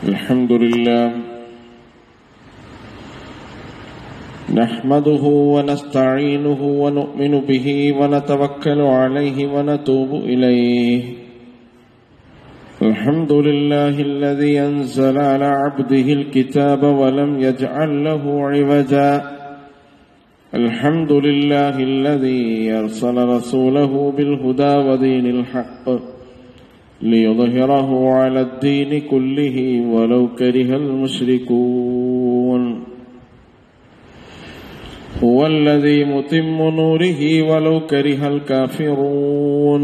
الحمد لله نحمده ونستعينه ونؤمن به ونتوكل عليه ونتوب إليه الحمد لله الذي أنزل على عبده الكتاب ولم يجعل له عوجا الحمد لله الذي أرسل رسوله بالهدى ودين الحق ليظهره على الدين كله ولو كره المشركون هو الذي متم نوره ولو كره الكافرون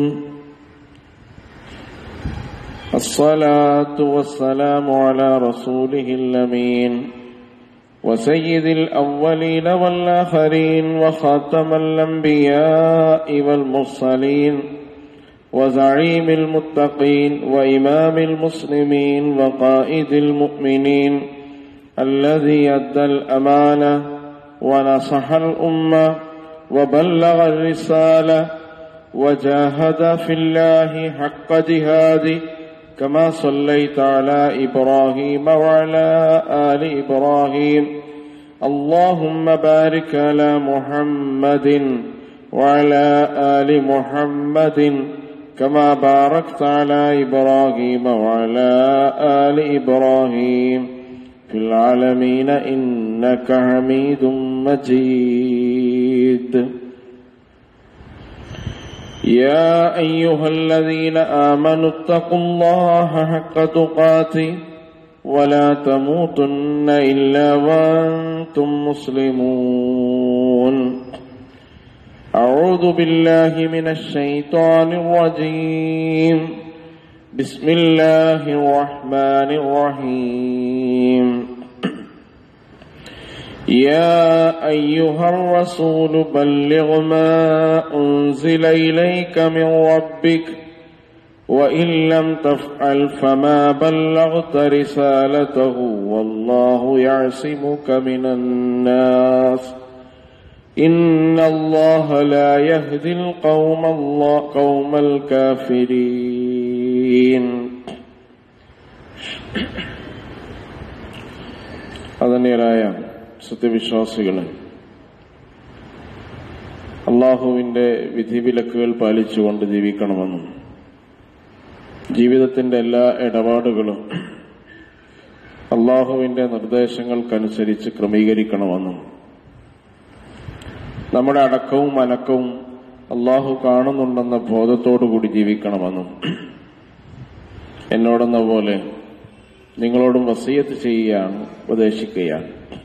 الصلاة والسلام على رسوله الأمين وسيد الأولين والآخرين وخاتم الأنبياء والمرسلين وزعيم المتقين وإمام المسلمين وقائد المؤمنين الذي أدى الأمانة ونصح الأمة وبلغ الرسالة وجاهد في الله حق جهاده كما صليت على إبراهيم وعلى آل إبراهيم اللهم بارك على محمد وعلى آل محمد كما باركت على إبراهيم وعلى آل إبراهيم في العالمين إنك حميد مجيد يا أيها الذين آمنوا اتقوا الله حق تقاته ولا تموتن إلا وأنتم مسلمون أعوذ بالله من الشيطان الرجيم بسم الله الرحمن الرحيم يا أيها الرسول بلغ ما أنزل إليك من ربك وإن لم تفعل فما بلغت رسالته والله يعصمك من الناس إن الله لا يهدي القوم الله قوم الكافرين അതന്നെയായ സത്യവിശ്വാസികളെ അള്ളാഹുവിന്റെ വിധിവിലക്കുകൾ പാലിച്ചുകൊണ്ട് ജീവിക്കണമെന്നും ജീവിതത്തിന്റെ എല്ലാ ഇടപാടുകളും അള്ളാഹുവിന്റെ നിർദ്ദേശങ്ങൾക്കനുസരിച്ച് ക്രമീകരിക്കണമെന്നും നമ്മുടെ അടക്കവും അനക്കവും അള്ളാഹു കാണുന്നുണ്ടെന്ന ബോധത്തോടുകൂടി ജീവിക്കണമെന്നും എന്നോടെന്ന പോലെ നിങ്ങളോടും വസീയത്ത് ചെയ്യുകയാണ് ഉപദേശിക്കുകയാണ്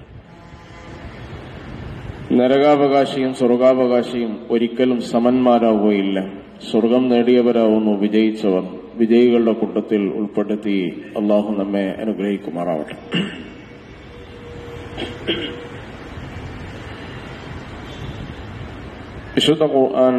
നരകാവകാശിയും സ്വർഗാവകാശിയും ഒരിക്കലും സമന്മാരാവുകയില്ല സ്വർഗം നേടിയവരാവുന്നു വിജയിച്ചവർ വിജയികളുടെ കൂട്ടത്തിൽ ഉൾപ്പെടുത്തി അള്ളാഹു നമ്മെ അനുഗ്രഹിക്കുമാറാവട്ടെ വിശുദ്ധ ഖുർആൻ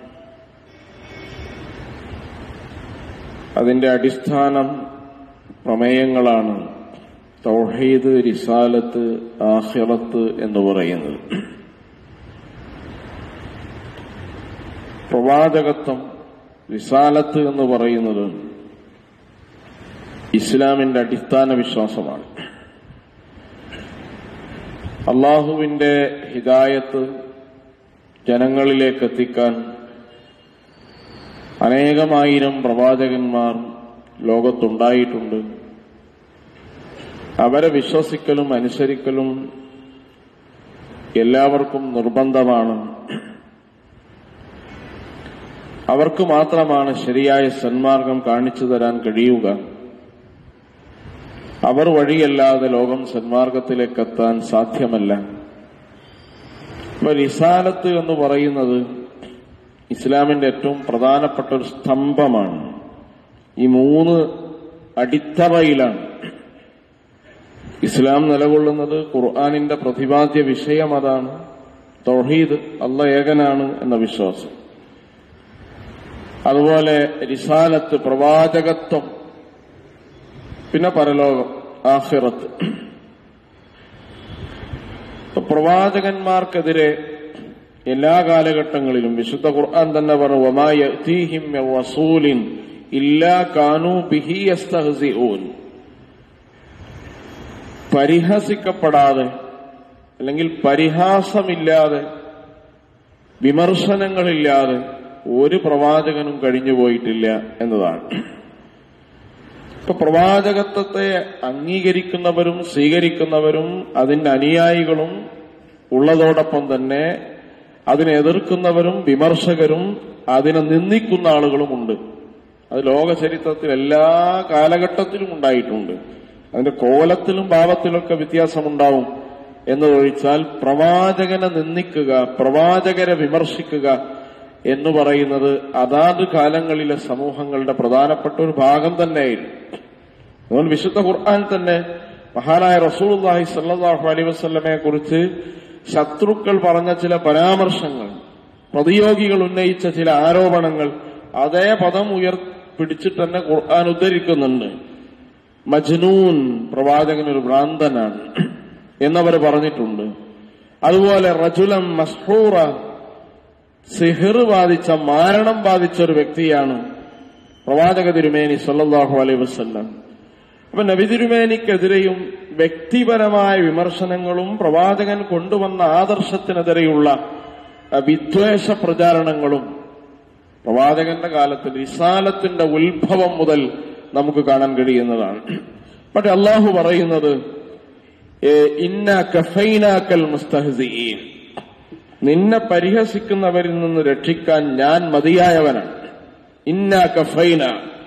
അതിന്റെ അടിസ്ഥാനം പ്രമേയങ്ങളാണ് തൗഹീദ് റിസാലത്ത് ആഹിറത്ത് എന്ന് പറയുന്നത് പ്രവാചകത്വം റിസാലത്ത് എന്ന് പറയുന്നത് ഇസ്ലാമിന്റെ അടിസ്ഥാന വിശ്വാസമാണ് അള്ളാഹുവിന്റെ ഹിദായത്ത് ജനങ്ങളിലേക്ക് എത്തിക്കാൻ അനേകമായിരം പ്രവാചകന്മാർ ലോകത്തുണ്ടായിട്ടുണ്ട് അവരെ വിശ്വസിക്കലും അനുസരിക്കലും എല്ലാവർക്കും നിർബന്ധമാണ് അവർക്ക് മാത്രമാണ് ശരിയായ സന്മാർഗം കാണിച്ചു തരാൻ കഴിയുക അവർ വഴിയല്ലാതെ ലോകം സന്മാർഗത്തിലേക്ക് എത്താൻ സാധ്യമല്ല ഇപ്പൊ റിസാലത്ത് എന്ന് പറയുന്നത് ഇസ്ലാമിന്റെ ഏറ്റവും പ്രധാനപ്പെട്ട ഒരു സ്തംഭമാണ് ഈ മൂന്ന് അടിത്തറയിലാണ് ഇസ്ലാം നിലകൊള്ളുന്നത് ഖുർആാനിന്റെ പ്രതിപാദ്യ വിഷയം അതാണ് തൗഹീദ് അല്ല ഏകനാണ് എന്ന വിശ്വാസം അതുപോലെ റിസാലത്ത് പ്രവാചകത്വം പിന്നെ പരലോകം ആഹിറത്ത് പ്രവാചകന്മാർക്കെതിരെ എല്ലാ കാലഘട്ടങ്ങളിലും വിശുദ്ധ ഖുർആൻ തന്നെ പറഞ്ഞു വമായീഹിം റസൂലിൻ ഇല്ലാ കാനു ബിഹി യസ്തഹ്സിഊൻ പരിഹസിക്കപ്പെടാതെ അല്ലെങ്കിൽ പരിഹാസമില്ലാതെ വിമർശനങ്ങളില്ലാതെ ഒരു പ്രവാചകനും കഴിഞ്ഞു പോയിട്ടില്ല എന്നതാണ് ഇപ്പൊ പ്രവാചകത്വത്തെ അംഗീകരിക്കുന്നവരും സ്വീകരിക്കുന്നവരും അതിന്റെ അനുയായികളും ഉള്ളതോടൊപ്പം തന്നെ അതിനെ എതിർക്കുന്നവരും വിമർശകരും അതിനെ നിന്ദിക്കുന്ന ആളുകളുമുണ്ട് അത് ലോക ചരിത്രത്തിൽ എല്ലാ കാലഘട്ടത്തിലും ഉണ്ടായിട്ടുണ്ട് അതിന്റെ കോലത്തിലും ഭാവത്തിലൊക്കെ വ്യത്യാസമുണ്ടാവും എന്നതൊഴിച്ചാൽ പ്രവാചകനെ നിന്ദിക്കുക പ്രവാചകരെ വിമർശിക്കുക എന്ന് പറയുന്നത് അതാത് കാലങ്ങളിലെ സമൂഹങ്ങളുടെ പ്രധാനപ്പെട്ട ഒരു ഭാഗം തന്നെയായിരുന്നു അതുകൊണ്ട് വിശുദ്ധ ഖുർആൻ തന്നെ മഹാനായ റസൂൽഹി സല്ലാഹു അലൈ വസ്ലമയെ കുറിച്ച് ശത്രുക്കൾ പറഞ്ഞ ചില പരാമർശങ്ങൾ പ്രതിയോഗികൾ ഉന്നയിച്ച ചില ആരോപണങ്ങൾ അതേ പദം ഉയർ പിടിച്ചിട്ട് തന്നെ ഖുർആൻ ഉദ്ധരിക്കുന്നുണ്ട് മജ്നൂൻ പ്രവാചകൻ ഒരു ഭ്രാന്തനാണ് എന്നവർ പറഞ്ഞിട്ടുണ്ട് അതുപോലെ റജുലം മസ്ഹൂറ സിഹിർ ബാധിച്ച മാരണം ബാധിച്ച ഒരു വ്യക്തിയാണ് പ്രവാചക തിരുമേനി സല്ലാഹു അലൈഹി വസ്ല്ലാം അപ്പൊ നബി തിരുമേനിക്കെതിരെയും വ്യക്തിപരമായ വിമർശനങ്ങളും പ്രവാചകൻ കൊണ്ടുവന്ന ആദർശത്തിനെതിരെയുള്ള വിദ്വേഷ പ്രചാരണങ്ങളും പ്രവാചകന്റെ കാലത്ത് വിശാലത്തിന്റെ ഉത്ഭവം മുതൽ നമുക്ക് കാണാൻ കഴിയുന്നതാണ് പക്ഷെ അള്ളാഹു പറയുന്നത് ഇന്ന കഫൈനാക്കൽ മുസ്തഹസീൻ നിന്നെ പരിഹസിക്കുന്നവരിൽ നിന്ന് രക്ഷിക്കാൻ ഞാൻ മതിയായവനാണ് ഇന്ന കഫൈന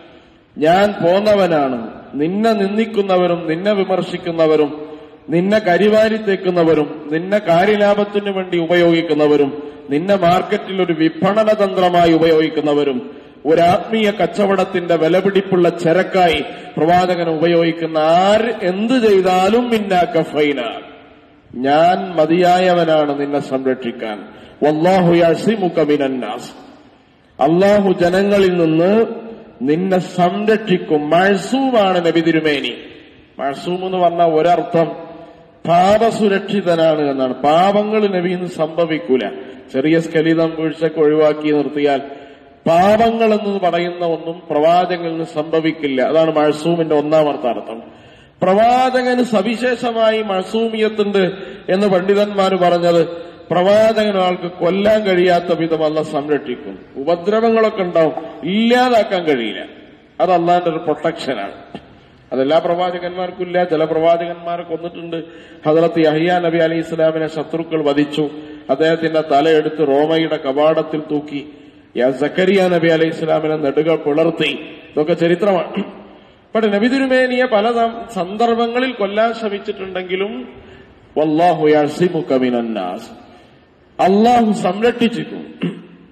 ഞാൻ പോന്നവനാണ് നിന്നെ നിന്ദിക്കുന്നവരും നിന്നെ വിമർശിക്കുന്നവരും നിന്നെ കരിവാരിത്തേക്കുന്നവരും നിന്നെ കാര്യലാഭത്തിനു വേണ്ടി ഉപയോഗിക്കുന്നവരും നിന്നെ മാർക്കറ്റിൽ ഒരു വിപണന തന്ത്രമായി ഉപയോഗിക്കുന്നവരും ഒരു ആത്മീയ കച്ചവടത്തിന്റെ വിലപിടിപ്പുള്ള ചരക്കായി പ്രവാചകൻ ഉപയോഗിക്കുന്ന ആര് എന്ത് ചെയ്താലും മിന്ന കഫൈന ഞാൻ മതിയായവനാണ് നിന്നെ സംരക്ഷിക്കാൻ വല്ലാഹു യസിമുക മിനന്നാസ് അള്ളാഹു ജനങ്ങളിൽ നിന്ന് നിന്നെ സംരക്ഷിക്കും മഴസൂമാണ് നബി തിരുമേനി മഴസൂം എന്ന് പറഞ്ഞ ഒരർത്ഥം പാപസുരക്ഷിതനാണ് എന്നാണ് പാപങ്ങൾ നബിന്ന് സംഭവിക്കൂല ചെറിയ സ്കലിതം വീഴ്ചക്ക് ഒഴിവാക്കി നിർത്തിയാൽ പാപങ്ങൾ എന്ന് പറയുന്ന ഒന്നും പ്രവാചകനിൽ നിന്ന് സംഭവിക്കില്ല അതാണ് മഴസൂമിന്റെ ഒന്നാം അർത്ഥാർത്ഥം പ്രവാചകന് സവിശേഷമായി മഴസൂമിയത്തുണ്ട് എന്ന് പണ്ഡിതന്മാർ പറഞ്ഞത് പ്രവാചകൻ ആൾക്ക് കൊല്ലാൻ കഴിയാത്ത വിധം അല്ല സംരക്ഷിക്കും ഉപദ്രവങ്ങളൊക്കെ ഉണ്ടാവും ഇല്ലാതാക്കാൻ കഴിയില്ല അത് അള്ളാന്റെ ഒരു പ്രൊട്ടക്ഷനാണ് അതെല്ലാ പ്രവാചകന്മാർക്കും ഇല്ല ചില പ്രവാചകന്മാരെ കൊന്നിട്ടുണ്ട് ഹസരത്ത് യഹിയ നബി അലി ഇസ്ലാമിനെ ശത്രുക്കൾ വധിച്ചു അദ്ദേഹത്തിന്റെ തലയെടുത്ത് റോമയുടെ കവാടത്തിൽ തൂക്കി സക്കരിയ നബി അലൈഹി ഇസ്ലാമിനെ നെടുകൾ പിളർത്തി ഇതൊക്കെ ചരിത്രമാണ് പക്ഷെ നബി തിരുമേനിയെ പല സന്ദർഭങ്ങളിൽ കൊല്ലാൻ ശ്രമിച്ചിട്ടുണ്ടെങ്കിലും വല്ലാഹു യസിമുക്കമിനാസ് അള്ളാഹു സംരക്ഷിച്ചിട്ടുണ്ട്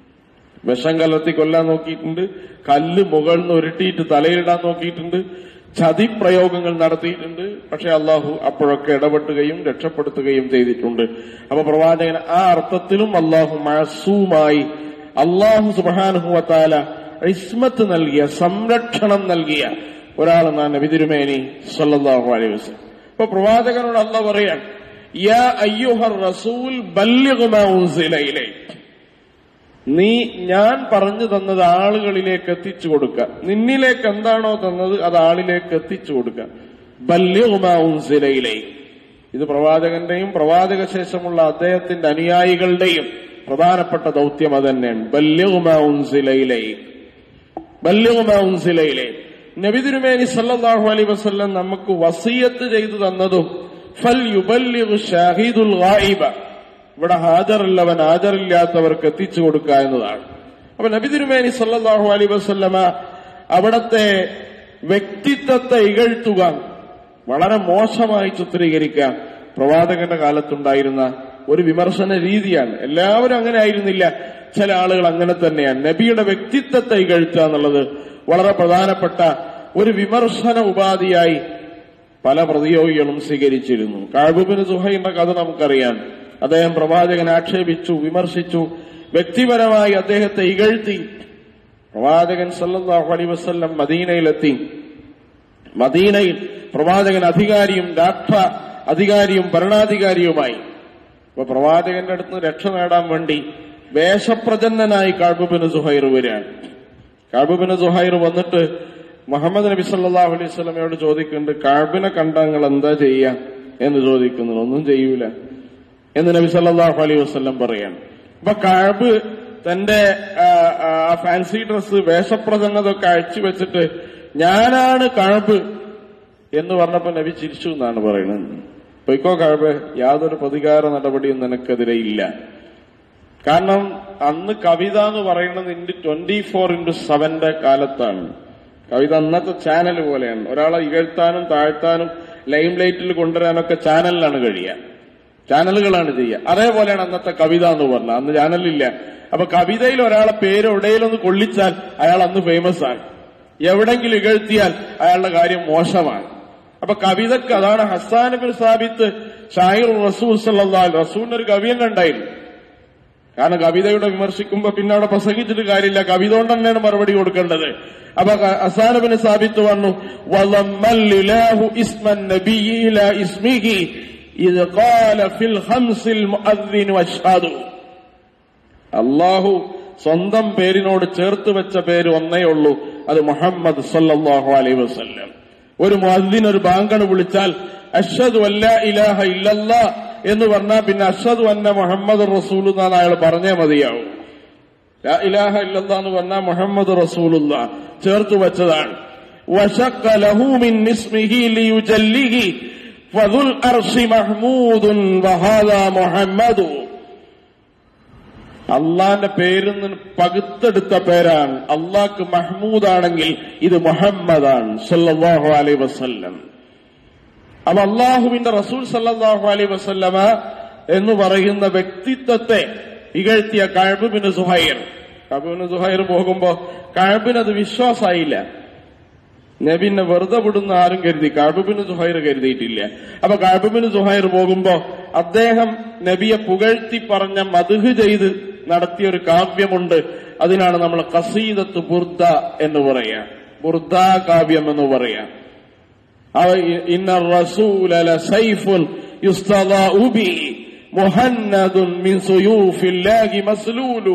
വിഷം കലർത്തി കൊല്ലാൻ നോക്കിയിട്ടുണ്ട് കല്ല് മുകളിൽ നിന്ന് ഉരുട്ടിയിട്ട് തലയിലിടാൻ നോക്കിയിട്ടുണ്ട് ചതിപ്രയോഗങ്ങൾ നടത്തിയിട്ടുണ്ട് പക്ഷെ അള്ളാഹു അപ്പോഴൊക്കെ ഇടപെട്ടുകയും രക്ഷപ്പെടുത്തുകയും ചെയ്തിട്ടുണ്ട് അപ്പൊ പ്രവാചകൻ ആ അർത്ഥത്തിലും അള്ളാഹു മഴസൂമായി അള്ളാഹു സുബാനുഹുവത്താല ഇസ്മത്ത് നൽകിയ സംരക്ഷണം നൽകിയ ഒരാളെന്നാണ് നബി തിരുമേനി സല്ലാഹു അലൈഹി വസ്ലം അപ്പൊ പ്രവാചകനോട് അല്ല പറയാൻ യാ അയ്യുഹർ റസൂൽ ബല്യകുമായിലേ നീ ഞാൻ പറഞ്ഞു തന്നത് ആളുകളിലേക്ക് എത്തിച്ചു കൊടുക്കുക നിന്നിലേക്ക് എന്താണോ തന്നത് അത് ആളിലേക്ക് എത്തിച്ചു കൊടുക്കുക ബല്യകുമായിലേ ഇത് പ്രവാചകന്റെയും പ്രവാചക ശേഷമുള്ള അദ്ദേഹത്തിന്റെ അനുയായികളുടെയും പ്രധാനപ്പെട്ട ദൗത്യം അത് തന്നെയാണ് ബല്യകുമായിലേ ബല്യകുമായിലേ നബി തിരുമേനി സല്ലാഹു അലൈ വസ്ല്ലം നമുക്ക് വസീയത്ത് ചെയ്തു തന്നതും ഫൽ യുബല്യു ഷാഹിദുൽ ഗായിബ ഇവിടെ ഹാജറുള്ളവൻ ഹാജറില്ലാത്തവർക്ക് എത്തിച്ചു കൊടുക്കുക എന്നതാണ് അപ്പൊ നബി തിരുമേനി സല്ലാഹു അലൈ വസ്ല്ലമ അവിടത്തെ വ്യക്തിത്വത്തെ ഇകഴ്ത്തുക വളരെ മോശമായി ചിത്രീകരിക്കുക പ്രവാചകന്റെ കാലത്തുണ്ടായിരുന്ന ഒരു വിമർശന രീതിയാണ് എല്ലാവരും അങ്ങനെ ആയിരുന്നില്ല ചില ആളുകൾ അങ്ങനെ തന്നെയാണ് നബിയുടെ വ്യക്തിത്വത്തെ ഇകഴ്ത്തുക എന്നുള്ളത് വളരെ പ്രധാനപ്പെട്ട ഒരു വിമർശന ഉപാധിയായി പല പ്രതിയോഗികളും സ്വീകരിച്ചിരുന്നു കാബുബിന് സുഹൈന്റെ കഥ നമുക്കറിയാം അദ്ദേഹം പ്രവാചകനെ ആക്ഷേപിച്ചു വിമർശിച്ചു വ്യക്തിപരമായി അദ്ദേഹത്തെ ഇകഴ്ത്തി പ്രവാചകൻ സല്ലാഹു അലൈ വസ്ല്ലം മദീനയിലെത്തി മദീനയിൽ പ്രവാചകൻ അധികാരിയും രാഷ്ട്ര അധികാരിയും ഭരണാധികാരിയുമായി അപ്പൊ പ്രവാചകന്റെ അടുത്ത് രക്ഷ നേടാൻ വേണ്ടി വേഷപ്രജന്നനായി കാബുബിന് സുഹൈർ വരികയാണ് കാബുബിന് സുഹൈർ വന്നിട്ട് മുഹമ്മദ് നബി സല്ലാഹു അലൈഹി സ്വലമയോട് ചോദിക്കുന്നുണ്ട് കാബിനെ കണ്ട നിങ്ങൾ എന്താ ചെയ്യുക എന്ന് ചോദിക്കുന്നത് ഒന്നും ചെയ്യൂല എന്ന് നബി സല്ലല്ലാഹു അലൈഹി വസല്ലം പറയാണ് അപ്പൊ കഅബ് തന്റെ ആ, ആ, ഫാൻസി ഡ്രസ് വേഷപ്രസംഗതൊക്കെ അഴിച്ചു വെച്ചിട്ട് ഞാനാണ് കഅബ് എന്ന് പറഞ്ഞപ്പോ നബി ചിരിച്ചു എന്നാണ് പറയുന്നത് പൊയ്ക്കോ കഅബ് യാതൊരു പ്രതികാര നടപടിയും നിനക്കെതിരെ ഇല്ല കാരണം അന്ന് കവിത എന്ന് പറയുന്നത് ഇന്റെ ട്വന്റി ഫോർ ഇന്റു സെവന്റെ കാലത്താണ് കവിത അന്നത്തെ ചാനൽ പോലെയാണ് ഒരാളെ ഇകഴ്ത്താനും താഴ്ത്താനും ലൈം ലൈറ്റിൽ കൊണ്ടുവരാനൊക്കെ ചാനലിലാണ് കഴിയുക ചാനലുകളാണ് ചെയ്യുക അതേപോലെയാണ് അന്നത്തെ കവിത എന്ന് പറഞ്ഞത് അന്ന് ചാനലില്ല അപ്പൊ കവിതയിൽ ഒരാളെ പേര് എവിടെയെങ്കിലും കൊള്ളിച്ചാൽ അയാൾ അന്ന് ഫേമസ് ആണ് എവിടെങ്കിലും ഇകഴ്ത്തിയാൽ അയാളുടെ കാര്യം മോശമാണ് അപ്പൊ കവിതക്ക് അതാണ് ഹസാൻ ബിൻ സാബിത്ത് ഷാഹിർ റസൂൽ സല്ലാൽ റസൂലിന് ഒരു കവി തന്നെ ഉണ്ടായിരുന്നു കാരണം കവിതയുടെ വിമർശിക്കുമ്പോ പിന്നെ അവിടെ പ്രസംഗിച്ചിട്ട് കാര്യമില്ല കവിത കൊണ്ട് തന്നെയാണ് മറുപടി കൊടുക്കേണ്ടത് അപ്പൊ അസാനബിന് സാബിത്ത് പറഞ്ഞു വലമ്മല്ലിലാഹു ഇസ്മൻ നബിയി ഇലാ ഇസ്മിഹി ഇത് ഖാല ഫിൽ ഖംസിൽ മുഅദ്ദിനു അശ്ഹദു അള്ളാഹു സ്വന്തം പേരിനോട് ചേർത്ത് വെച്ച പേര് ഒന്നേ ഉള്ളൂ അത് മുഹമ്മദ് സല്ലല്ലാഹു അലൈഹി വസല്ലം ഒരു മുഅദ്ദിൻ ഒരു ബാങ്കണ് വിളിച്ചാൽ അഷ്ഹദു അല്ലാ ഇലാഹ ഇല്ലല്ലാ എന്ന് പറഞ്ഞാൽ പിന്നെ അഷ്ഹദു അന്ന മുഹമ്മദ് റസൂൽ എന്നാണ് അയാൾ പറഞ്ഞേ മതിയാവും ലാ ഇലാഹ ഇല്ലല്ലാ എന്ന് പറഞ്ഞാൽ മുഹമ്മദ് റസൂലുള്ള ചേർത്ത് വെച്ചതാണ് وشق له من اسمه ليجله فذو الأرش محمود وهذا محمد അള്ളാന്റെ പേരിൽ നിന്ന് പകുത്തെടുത്ത പേരാണ് അള്ളാഹ്ക്ക് മഹ്മൂദ് ആണെങ്കിൽ ഇത് മുഹമ്മദാണ് സല്ലല്ലാഹു അലൈഹി വസല്ലം അപ്പൊ അള്ളാഹുവിന്റെ റസൂൽ സല്ലല്ലാഹു അലൈഹി വസല്ലമ എന്ന് പറയുന്ന വ്യക്തിത്വത്തെ ഇകഴ്ത്തിയ കഴബിന് സുഹൈർ കഴബിന് സുഹൈർ പോകുമ്പോ കഴബിനത് വിശ്വാസമായില്ല നബിനെ വെറുതെ വിടുന്ന ആരും കരുതി കഴബിന് സുഹൈർ കരുതിയിട്ടില്ല അപ്പൊ കഴബിന് സുഹൈർ പോകുമ്പോ അദ്ദേഹം നബിയെ പുകഴ്ത്തി പറഞ്ഞ മധുഹ് ചെയ്ത് നടത്തിയ ഒരു കാവ്യമുണ്ട് അതിനാണ് നമ്മൾ കസീദത്ത് ബുർദ എന്ന് പറയാ ബുർദ കാവ്യം എന്ന് പറയാ അവ ഇന്ന റസൂല ലസൈഫുൻ യുസ്തദാഉ ബി മുഹന്നദുൻ മിൻ സുയൂഫില്ലാഹി മസ്ലൂലു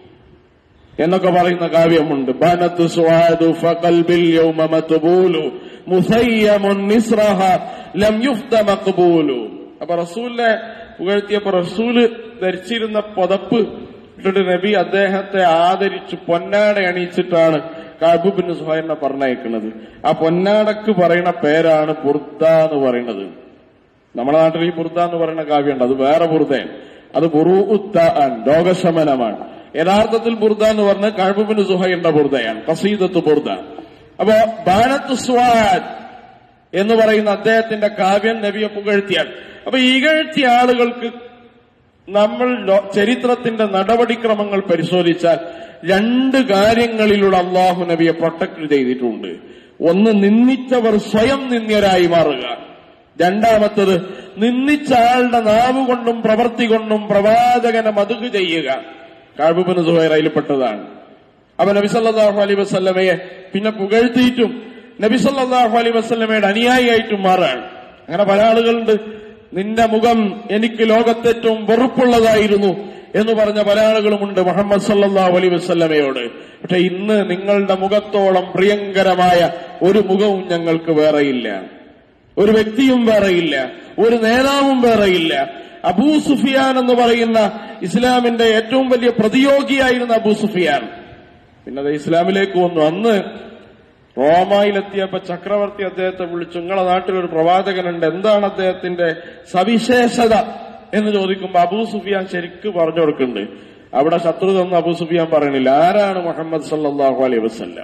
എന്നൊക്കെ പറയുന്ന കാവ്യമുണ്ട് ബനത്ത് സുആദു ഫഖൽബിൽ യൗമ മത്ബൂലു മുസയ്യമുൻ നിസ്റഹ ലം യുഫ്ത മഖ്ബൂലു അപ്പൊ റസൂലിനെ പുകഴ്ത്തിയപ്പോ റസൂല് ധരിച്ചിരുന്ന പുതപ്പ് ഇട്ടിട്ട് നബി അദ്ദേഹത്തെ ആദരിച്ചു പൊന്നാട അണിയിച്ചിട്ടാണ് കാബുബിന് സുഹൈറിനെ പറഞ്ഞയക്കുന്നത് ആ പൊന്നാടക്ക് പറയുന്ന പേരാണ് ബുർദ എന്ന് പറയുന്നത് നമ്മുടെ നാട്ടിൽ ഈ ബുർദ എന്ന് പറയുന്ന കാവ്യമുണ്ട് അത് വേറെ ബുർദയാണ് അത് ബുറുത്താൻ രോഗശമനമാണ് യഥാർത്ഥത്തിൽ ബുർദ എന്ന് പറഞ്ഞ കാബുബിന് സുഹൈറിന്റെ ബുർദയാണ് കസീദത്ത് ബുർദ അപ്പോ ബാനത്ത് സ്വാദ് എന്ന് പറയുന്ന അദ്ദേഹത്തിന്റെ കാവ്യം നബിയെ പുകഴ്ത്തിയാൽ അപ്പൊ ഇകഴ്ത്തിയ ആളുകൾക്ക് നമ്മൾ ലോ- ചരിത്രത്തിന്റെ നടപടിക്രമങ്ങൾ പരിശോധിച്ചാൽ രണ്ട് കാര്യങ്ങളിലൂടെ അള്ളാഹു നബിയെ പ്രൊട്ടക്ട് ചെയ്തിട്ടുണ്ട് ഒന്ന് നിന്ദിച്ചവർ സ്വയം നിന്ദ്യരായി മാറുക രണ്ടാമത്തത് നിന്ദിച്ച ആളുടെ നാവ് കൊണ്ടും പ്രവൃത്തി കൊണ്ടും പ്രവാചകനെ മതുക് ചെയ്യുക കാബുബിന് സുഹൈറയിൽപ്പെട്ടതാണ് അപ്പൊ നബിസല്ലാഹു അലൈ വസ്ല്ലമയെ പിന്നെ പുകഴ്ത്തിയിട്ടും നബിസല്ലാഹു അലൈ വസ്ല്ലമയുടെ അനുയായിയായിട്ടും മാറാണ് അങ്ങനെ പല ആളുകളുണ്ട് നിന്റെ മുഖം എനിക്ക് ലോകത്തേറ്റവും വെറുപ്പുള്ളതായിരുന്നു എന്ന് പറഞ്ഞ പല ആളുകളുമുണ്ട് മുഹമ്മദ് സല്ലല്ലാഹു അലൈഹി വസല്ലമയോട് പക്ഷെ ഇന്ന് നിങ്ങളുടെ മുഖത്തോളം പ്രിയങ്കരമായ ഒരു മുഖവും ഞങ്ങൾക്ക് വേറെയില്ല ഒരു വ്യക്തിയും വേറെയില്ല ഒരു നേതാവും വേറെയില്ല അബൂ സുഫിയാൻ എന്ന് പറയുന്ന ഇസ്ലാമിന്റെ ഏറ്റവും വലിയ പ്രതിയോഗിയായിരുന്ന അബൂ സുഫിയാൻ പിന്നെ അത് ഇസ്ലാമിലേക്ക് വന്നു അന്ന് റോമായിലെത്തിയപ്പോ ചക്രവർത്തി അദ്ദേഹത്തെ വിളിച്ചു നിങ്ങളെ നാട്ടിൽ ഒരു പ്രവാചകനുണ്ട് എന്താണ് അദ്ദേഹത്തിന്റെ സവിശേഷത എന്ന് ചോദിക്കുമ്പോ അബൂ സുഫിയാൻ ശരിക്ക് പറഞ്ഞു കൊടുക്കുന്നുണ്ട് അവിടെ ശത്രുത ഒന്നും അബൂ സുഫിയാൻ പറയണില്ല ആരാണ് മുഹമ്മദ് സല്ലല്ലാഹു അലൈഹി വസല്ലം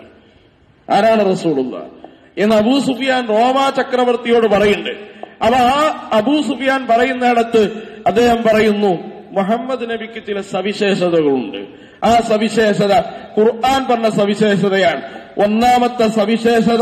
ആരാണ് റസൂലുള്ള എന്ന് അബൂ സുഫിയാൻ റോമാ ചക്രവർത്തിയോട് പറയുന്നുണ്ട് അപ്പൊ ആ അബൂ സുഫിയാൻ പറയുന്നിടത്ത് അദ്ദേഹം പറയുന്നു മുഹമ്മദ് നബിക്ക് ചില സവിശേഷതകളുണ്ട് ആ സവിശേഷത ഖുർആൻ പറഞ്ഞ സവിശേഷതയാണ് ഒന്നാമത്തെ സവിശേഷത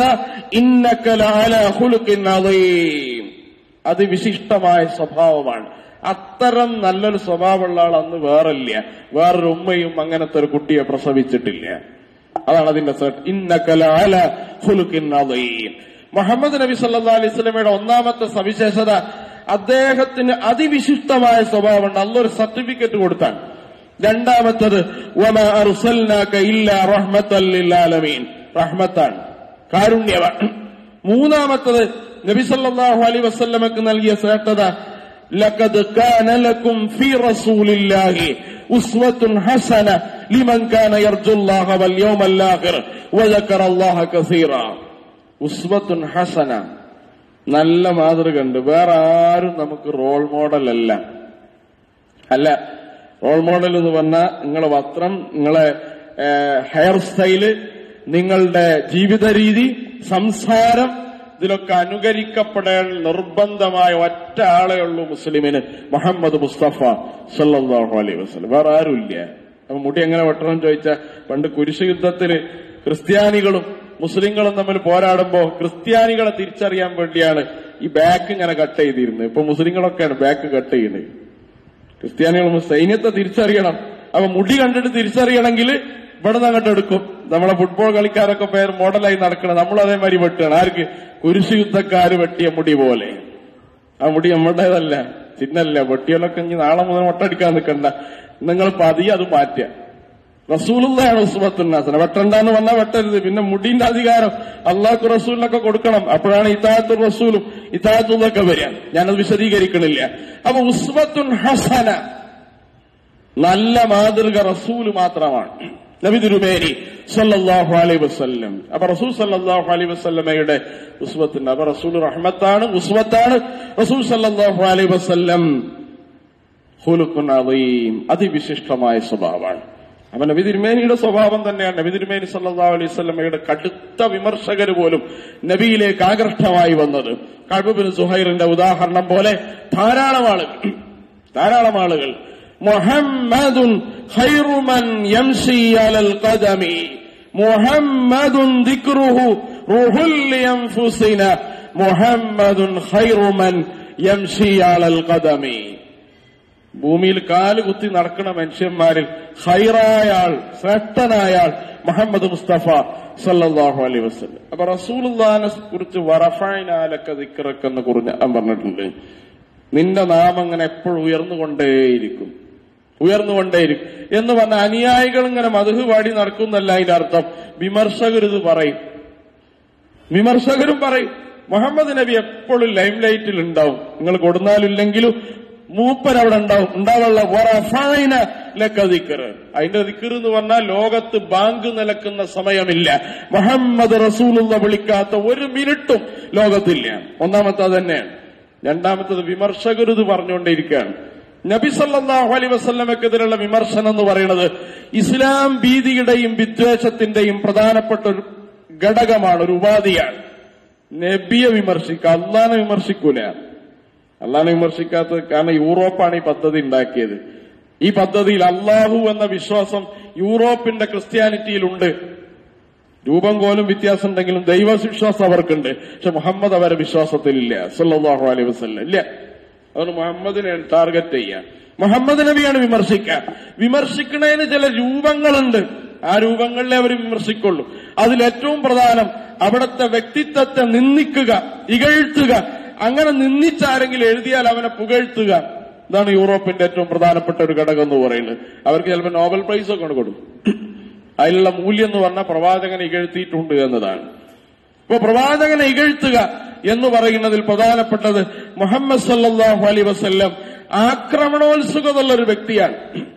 ഇന്നക്കലാല ഹുലുക്കിൻ അളീം അത് വിശിഷ്ടമായ സ്വഭാവമാണ് അത്തരം നല്ലൊരു സ്വഭാവമുള്ള ആൾ അന്ന് വേറില്ല വേറൊരു ഉമ്മയും അങ്ങനത്തെ ഒരു കുട്ടിയെ പ്രസവിച്ചിട്ടില്ല അതാണ് അതിന്റെ സെർട്ട് ഇന്നക്കലാല ഹുലുക്കിൻ അളീം മുഹമ്മദ് നബി സല്ലാ അലൈഹി സ്വലമയുടെ ഒന്നാമത്തെ സവിശേഷത അദ്ദേഹത്തിന് അതിവിശിഷ്ടമായ സ്വഭാവമുണ്ട് അല്ലൊരു സർട്ടിഫിക്കറ്റ് കൊടുത്താൽ രണ്ടാമത്തത് വമ അർസൽനാക ഇല്ലാ റഹ്മത്തൽ ലിൽ ആലമീൻ റഹ്മത്താണ് കാരുണ്യവാൻ മൂന്നാമത്തത് നബി സല്ലല്ലാഹു അലൈഹി വസല്ലമക്ക് നൽകിയ ശ്രേഷ്ഠത لقد كان لكم في رسول الله أسوة حسنة لمن كان يرجو الله واليوم الآخر وذكر الله كثيرا أسوة حسنة നല്ല മാതൃക ഉണ്ട് വേറെ ആരും നമുക്ക് റോൾ മോഡൽ അല്ല അല്ല റോൾ മോഡൽ എന്ന് പറഞ്ഞാൽ നിങ്ങളെ വസ്ത്രം നിങ്ങളെ ഹെയർ സ്റ്റൈല് നിങ്ങളുടെ ജീവിത രീതി സംസാരം ഇതിലൊക്കെ അനുകരിക്കപ്പെടാൻ നിർബന്ധമായ ഒറ്റ ആളേ ഉള്ളൂ മുസ്ലിമിന് മുഹമ്മദ് മുസ്തഫ സല്ലാഹു അലൈഹി വസ്ലം വേറെ ആരുമില്ല അപ്പൊ മുടി എങ്ങനെ വെട്ടണം ചോദിച്ചാൽ പണ്ട് കുരിശ് യുദ്ധത്തില് ക്രിസ്ത്യാനികളും മുസ്ലിങ്ങളും തമ്മിൽ പോരാടുമ്പോ ക്രിസ്ത്യാനികളെ തിരിച്ചറിയാൻ വേണ്ടിയാണ് ഈ ബാക്ക് ഇങ്ങനെ കട്ട് ചെയ്തിരുന്നത് ഇപ്പൊ മുസ്ലിങ്ങളൊക്കെയാണ് ബാക്ക് കട്ട് ചെയ്യുന്നത് ക്രിസ്ത്യാനികൾ സൈന്യത്തെ തിരിച്ചറിയണം അപ്പൊ മുടി കണ്ടിട്ട് തിരിച്ചറിയണമെങ്കിൽ ഇവിടെ നിന്ന് അങ്ങോട്ട് എടുക്കും നമ്മളെ ഫുട്ബോൾ കളിക്കാരൊക്കെ പേര് മോഡലായി നടക്കണം നമ്മൾ അതേമാതിരി വെട്ടുകയാണ് ആർക്ക് കുരിശ് യുദ്ധക്കാര് വെട്ടിയ മുടി പോലെ ആ മുടി നമ്മുടേതല്ല ചിഹ്നല്ല വെട്ടിയാലൊക്കെ ഇനി നാളെ മുതൽ മുട്ടടിക്കാൻ നിൽക്കണ്ട നിങ്ങൾ പതിയെ അത് മാറ്റുക റസൂലുള്ളയാണ് ഉസ്മത്തുന്നാസന വെട്ടണ്ടെന്ന് പറഞ്ഞാൽ വെട്ടരുത് പിന്നെ മുടിന്റെ അധികാരം അള്ളാഹു റസൂലിനൊക്കെ കൊടുക്കണം അപ്പോഴാണ് ഇതാത്തുൽ റസൂലും ഇതാത്തുള്ളൊക്കെ വരിക ഞാനത് വിശദീകരിക്കണില്ല അപ്പൊ ഉസ്മത്തുൻ ഹസന നല്ല മാതൃക റസൂല് മാത്രമാണ് നബി തിരുമേനി സല്ലല്ലാഹു അലൈഹി വസല്ലം അപ്പൊ റസൂൽ സല്ലല്ലാഹു അലൈഹി വസല്ലമയുടെ ഉസ്വത്തുണ്ട് അപ്പൊ റസൂൽ റഹ്മത്താണ് ഉസ്വത്താണ് റസൂൽ സല്ലല്ലാഹു അലൈഹി വസല്ലം ഹുലുക്കുൻ അദീം അതിവിശിഷ്ടമായ സ്വഭാവമാണ് അപ്പൊ നബി തിരുമേനിയുടെ സ്വഭാവം തന്നെയാണ് നബി തിരുമേനി സല്ലല്ലാഹു അലൈഹി വസല്ലമയുടെ കടുത്ത വിമർശകർ പോലും നബിയിലേക്ക് ആകർഷ്ടമായി വന്നത് കഴുബിൻ സുഹൈറിന്റെ ഉദാഹരണം പോലെ ധാരാളം ആളുകൾ ധാരാളം ആളുകൾ മുഹമ്മദുൻ ഖൈറുമൻ യംശി അലൽ ഖദമി മുഹമ്മദുൻ ദിക്റുഹു റൂഹുൽ ലിയൻഫുസിന മുഹമ്മദുൻ ഖൈറുമൻ യംശി അലൽ ഖദമി ഭൂമിയിൽ കാല് കുത്തി നടക്കുന്ന മനുഷ്യന്മാരിൽ ഹൈറായ ആൾ ശ്രേഷ്ഠനായ ആൾ മുഹമ്മദ് മുസ്തഫ സല്ലല്ലാഹു അലൈഹി വസല്ലം അപ്പൊ റസൂലുള്ളാനെ കുറിച്ച് വറഫായിനാലൊക്കെ ദിക്കറക്കെന്ന് കുറിച്ച് പറഞ്ഞിട്ടുണ്ട് നിന്റെ നാമം അങ്ങനെ എപ്പോഴും ഉയർന്നുകൊണ്ടേയിരിക്കും ഉയർന്നുകൊണ്ടേയിരിക്കും എന്ന് പറഞ്ഞ അനുയായികൾ ഇങ്ങനെ മധുഹ് പാടി നടക്കുന്നല്ല അതിന്റെ അർത്ഥം വിമർശകർ ഇത് പറയും വിമർശകരും പറയും മുഹമ്മദ് നബി എപ്പോഴും ലൈം ലൈറ്റിൽ ഉണ്ടാവും നിങ്ങൾ കൊടുന്നാലില്ലെങ്കിലും മൂപ്പൻ അവിടെ ഉണ്ടാവും ഉണ്ടാവുള്ള വറഫായിന ലക്കതിക്കർ അതിന്റെ ദിക്കർ എന്ന് പറഞ്ഞാൽ ലോകത്ത് ബാങ്ക് നിലക്കുന്ന സമയമില്ല മുഹമ്മദ് റസൂലുള്ള വിളിക്കാത്ത ഒരു മിനിറ്റും ലോകത്തില്ല ഒന്നാമത്തെ തന്നെയാണ് രണ്ടാമത്തത് വിമർശകർ ഇത് പറഞ്ഞുകൊണ്ടേയിരിക്കുകയാണ് നബി സല്ലല്ലാഹു അലൈഹി വസല്ലമക്കെതിരെയുള്ള വിമർശനം എന്ന് പറയുന്നത് ഇസ്ലാം ഭീതിയുടെയും വിദ്വേഷത്തിന്റെയും പ്രധാനപ്പെട്ട ഒരു ഘടകമാണ് ഒരു ഉപാധിയാണ് നബിയെ വിമർശിക്കുക അള്ളാനെ വിമർശിക്കൂല അള്ളാനെ വിമർശിക്കാത്തത് കാരണം യൂറോപ്പാണ് ഈ പദ്ധതി ഉണ്ടാക്കിയത് ഈ പദ്ധതിയിൽ അള്ളാഹു എന്ന വിശ്വാസം യൂറോപ്പിന്റെ ക്രിസ്ത്യാനിറ്റിയിലുണ്ട് രൂപം കോലും വ്യത്യാസം ഉണ്ടെങ്കിലും ദൈവവിശ്വാസം അവർക്കുണ്ട് പക്ഷെ മുഹമ്മദ് അവരെ വിശ്വാസത്തിലില്ല സല്ലല്ലാഹു അലൈഹി വസല്ലം ഇല്ല അതുകൊണ്ട് മുഹമ്മദിനെ ടാർഗറ്റ് ചെയ്യുക മുഹമ്മദ് നബിയാണ് വിമർശിക്കുക വിമർശിക്കുന്നതിന് ചില രൂപങ്ങളുണ്ട് ആ രൂപങ്ങളിലെ അവർ വിമർശിക്കുള്ളൂ അതിലേറ്റവും പ്രധാനം അവിടുത്തെ വ്യക്തിത്വത്തെ നിന്ദിക്കുക ഇകഴ്ത്തുക അങ്ങനെ നിന്ദിച്ചാരെങ്കിലും എഴുതിയാൽ അവനെ പുകഴ്ത്തുക ഇതാണ് യൂറോപ്പിന്റെ ഏറ്റവും പ്രധാനപ്പെട്ട ഒരു ഘടകം എന്ന് പറയുന്നത് അവർക്ക് ചിലപ്പോൾ നോബൽ പ്രൈസ് ഒക്കെ കൊണ്ട് കൊടുക്കും അതിലുള്ള മൂല്യം എന്ന് പറഞ്ഞാൽ പ്രവാചകനെ ഇകഴ്ത്തിയിട്ടുണ്ട് എന്നതാണ് ഇപ്പൊ പ്രവാചകനെ ഇകഴ്ത്തുക എന്ന് പറയുന്നതിൽ പ്രധാനപ്പെട്ടത് മുഹമ്മദ് സല്ലാഹു അലൈ വസ്ല്ലം ആക്രമണോത്സുകതയുള്ള ഒരു വ്യക്തിയാണ്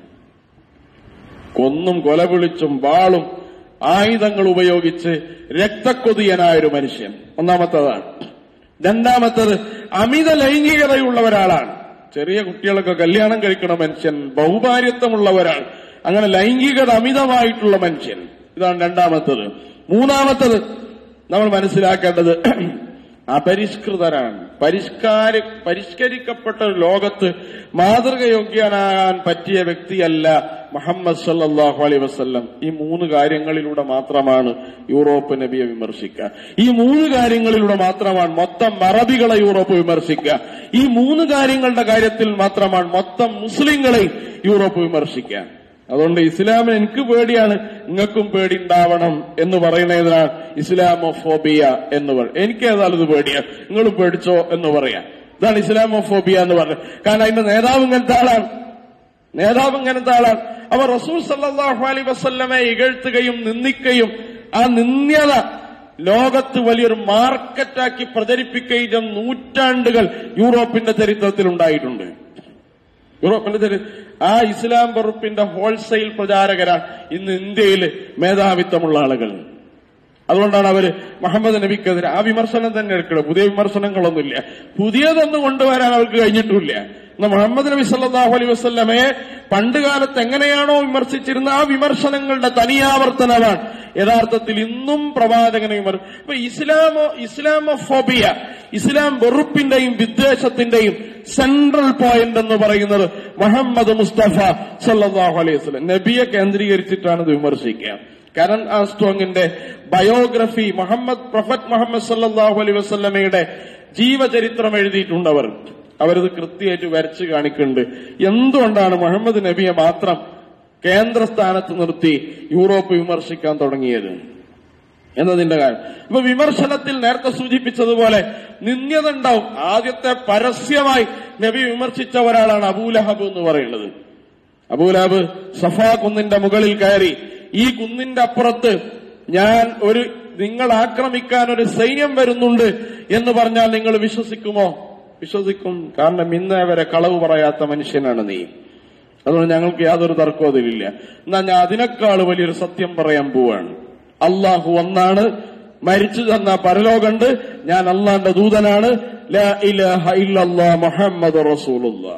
കൊന്നും കൊലവിളിച്ചും വാളും ആയുധങ്ങൾ ഉപയോഗിച്ച് രക്തക്കൊതിയനായ ഒരു മനുഷ്യൻ ഒന്നാമത്തതാണ് രണ്ടാമത്തത് അമിത ലൈംഗികതയുള്ള ഒരാളാണ് ചെറിയ കുട്ടികളൊക്കെ കല്യാണം കഴിക്കണ മനുഷ്യൻ ബഹുഭാര്യത്വമുള്ള ഒരാൾ അങ്ങനെ ലൈംഗികത അമിതമായിട്ടുള്ള മനുഷ്യൻ ഇതാണ് രണ്ടാമത്തത് മൂന്നാമത്തത് നമ്മൾ മനസ്സിലാക്കേണ്ടത് അപരിഷ്കൃതരാണ് പരിഷ്കാര പരിഷ്കരിക്കപ്പെട്ട ഒരു ലോകത്ത് മാതൃകയോഗ്യനാകാൻ പറ്റിയ വ്യക്തിയല്ല മുഹമ്മദ് സല്ലാഹു അലൈ വസ്ല്ലം ഈ മൂന്ന് കാര്യങ്ങളിലൂടെ മാത്രമാണ് യൂറോപ്പ് നബിയെ വിമർശിക്കുക ഈ മൂന്ന് കാര്യങ്ങളിലൂടെ മാത്രമാണ് മൊത്തം അറബികളെ യൂറോപ്പ് വിമർശിക്കുക ഈ മൂന്ന് കാര്യങ്ങളുടെ കാര്യത്തിൽ മാത്രമാണ് മൊത്തം മുസ്ലിങ്ങളെ യൂറോപ്പ് വിമർശിക്കുക അതുകൊണ്ട് ഇസ്ലാമിന് എനിക്ക് പേടിയാണ് നിങ്ങൾക്കും പേടി ഉണ്ടാവണം എന്ന് പറയുന്നതിനാണ് ഇസ്ലാമോഫോബിയ എന്ന് പറയും എനിക്ക് ഏതായാലും ഇത് പേടിയാണ് നിങ്ങളും പേടിച്ചോ എന്ന് പറയാം ഇതാണ് ഇസ്ലാമോഫോബിയ എന്ന് പറയുന്നത് കാരണം അതിന്റെ നേതാവ് ഇങ്ങനത്തെ ആളാണ് നേതാവ് ഇങ്ങനത്തെ ആളാണ് അവർ റസൂൽ സല്ലാഹു അലൈ വസ്ല്ലമെ ഇകഴ്ത്തുകയും നിന്ദിക്കുകയും ആ നിന്ദ്യത ലോകത്ത് വലിയൊരു മാർക്കറ്റാക്കി പ്രചരിപ്പിക്കുകയും നൂറ്റാണ്ടുകൾ യൂറോപ്പിന്റെ ചരിത്രത്തിൽ ഉണ്ടായിട്ടുണ്ട് യൂറോപ്പിന്റെ ചരി ആ ഇസ്ലാം വെറുപ്പിന്റെ ഹോൾസെയിൽ പ്രചാരകരാണ് ഇന്ന് ഇന്ത്യയിൽ മേധാവിത്വമുള്ള ആളുകൾ അതുകൊണ്ടാണ് അവര് മുഹമ്മദ് നബിക്കെതിരെ ആ വിമർശനം തന്നെ എടുക്കണം പുതിയ വിമർശനങ്ങളൊന്നുമില്ല പുതിയതൊന്നും കൊണ്ടുവരാൻ അവർക്ക് കഴിഞ്ഞിട്ടില്ല എന്നാൽ മുഹമ്മദ് നബി സല്ലല്ലാഹു അലൈഹി വസല്ലമയെ പണ്ടുകാലത്ത് എങ്ങനെയാണോ വിമർശിച്ചിരുന്ന ആ വിമർശനങ്ങളുടെ തനിയാവർത്തനമാണ് യഥാർത്ഥത്തിൽ ഇന്നും പ്രവാചകനെ വിമർ ഇപ്പൊ ഇസ്ലാമോ ഇസ്ലാമോഫോബിയ ഇസ്ലാം വെറുപ്പിന്റെയും വിദ്വേഷത്തിന്റെയും സെൻട്രൽ പോയിന്റ് എന്ന് പറയുന്നത് മുഹമ്മദ് മുസ്തഫ സല്ലല്ലാഹു അലൈഹി വസല്ലം നബിയെ കേന്ദ്രീകരിച്ചിട്ടാണ് ഇത് വിമർശിക്കുക കരൺ ആസ്ട്രോങ്ങിന്റെ ബയോഗ്രഫി മുഹമ്മദ് പ്രൊഫറ്റ് മുഹമ്മദ് സല്ലല്ലാഹു അലൈഹി വസല്ലമയുടെ ജീവചരിത്രം എഴുതിയിട്ടുണ്ട് അവർ അവരത് കൃത്യമായിട്ട് വരച്ച് കാണിക്കുന്നുണ്ട് എന്തുകൊണ്ടാണ് മുഹമ്മദ് നബിയെ മാത്രം കേന്ദ്രസ്ഥാനത്ത് നിർത്തി യൂറോപ്പ് വിമർശിക്കാൻ തുടങ്ങിയത് എന്നതിന്റെ കാര്യം ഇപ്പൊ വിമർശനത്തിൽ നേരത്തെ സൂചിപ്പിച്ചതുപോലെ നിന്ദ്യത ഉണ്ടാവും ആദ്യത്തെ പരസ്യമായി നബി വിമർശിച്ച ഒരാളാണ് അബൂലഹബ് എന്ന് പറയുന്നത് അബൂലഹബ് സഫാ കുന്നിന്റെ മുകളിൽ കയറി ഈ കുന്നിന്റെ അപ്പുറത്ത് ഞാൻ ഒരു നിങ്ങൾ ആക്രമിക്കാൻ ഒരു സൈന്യം വരുന്നുണ്ട് എന്ന് പറഞ്ഞാൽ നിങ്ങൾ വിശ്വസിക്കുമോ വിശ്വസിക്കും കാരണം ഇന്നേ വരെ കളവ് പറയാത്ത മനുഷ്യനാണ് നീ അതുകൊണ്ട് ഞങ്ങൾക്ക് യാതൊരു തർക്കവും അതിലില്ല എന്നാ ഞാൻ അതിനേക്കാൾ വലിയൊരു സത്യം പറയാൻ പോവാണ് അള്ളാഹു ഒന്നാണ് മരിച്ചു തന്ന പരലോകണ്ട് ഞാൻ അള്ളാന്റെ ദൂതനാണ് ലാ ഇലാഹ ഇല്ലല്ലാ മുഹമ്മദ് റസൂലുള്ള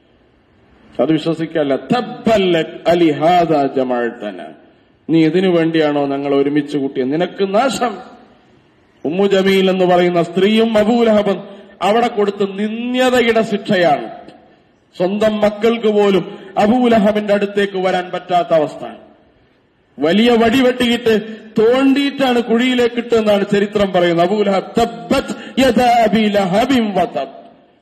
അത് വിശ്വസിക്കല്ല തബ്ബല്ലക് അലി ഹാദ ജമാഅത്തന നീ ഇതിനു വേണ്ടിയാണോ ഞങ്ങൾ ഒരുമിച്ച് കൂട്ടിയത് നിനക്ക് നാശം ഉമ്മു ജമീൽ എന്ന് പറയുന്ന സ്ത്രീയും അബൂലഹബൻ അവിടെ കൊടുത്ത നിന്ദ്യതയുടെ ശിക്ഷയാണ് സ്വന്തം മക്കൾക്ക് പോലും അബൂലഹബിന്റെ അടുത്തേക്ക് വരാൻ പറ്റാത്ത അവസ്ഥ വലിയ വടി വെട്ടിയിട്ട് തോണ്ടിയിട്ടാണ് കുഴിയിലേക്ക് ഇട്ടെന്നാണ് ചരിത്രം പറയുന്നത് അബൂലഹബ് തബ്ബത് യദാ അബീ ലഹബിൻ വതബ്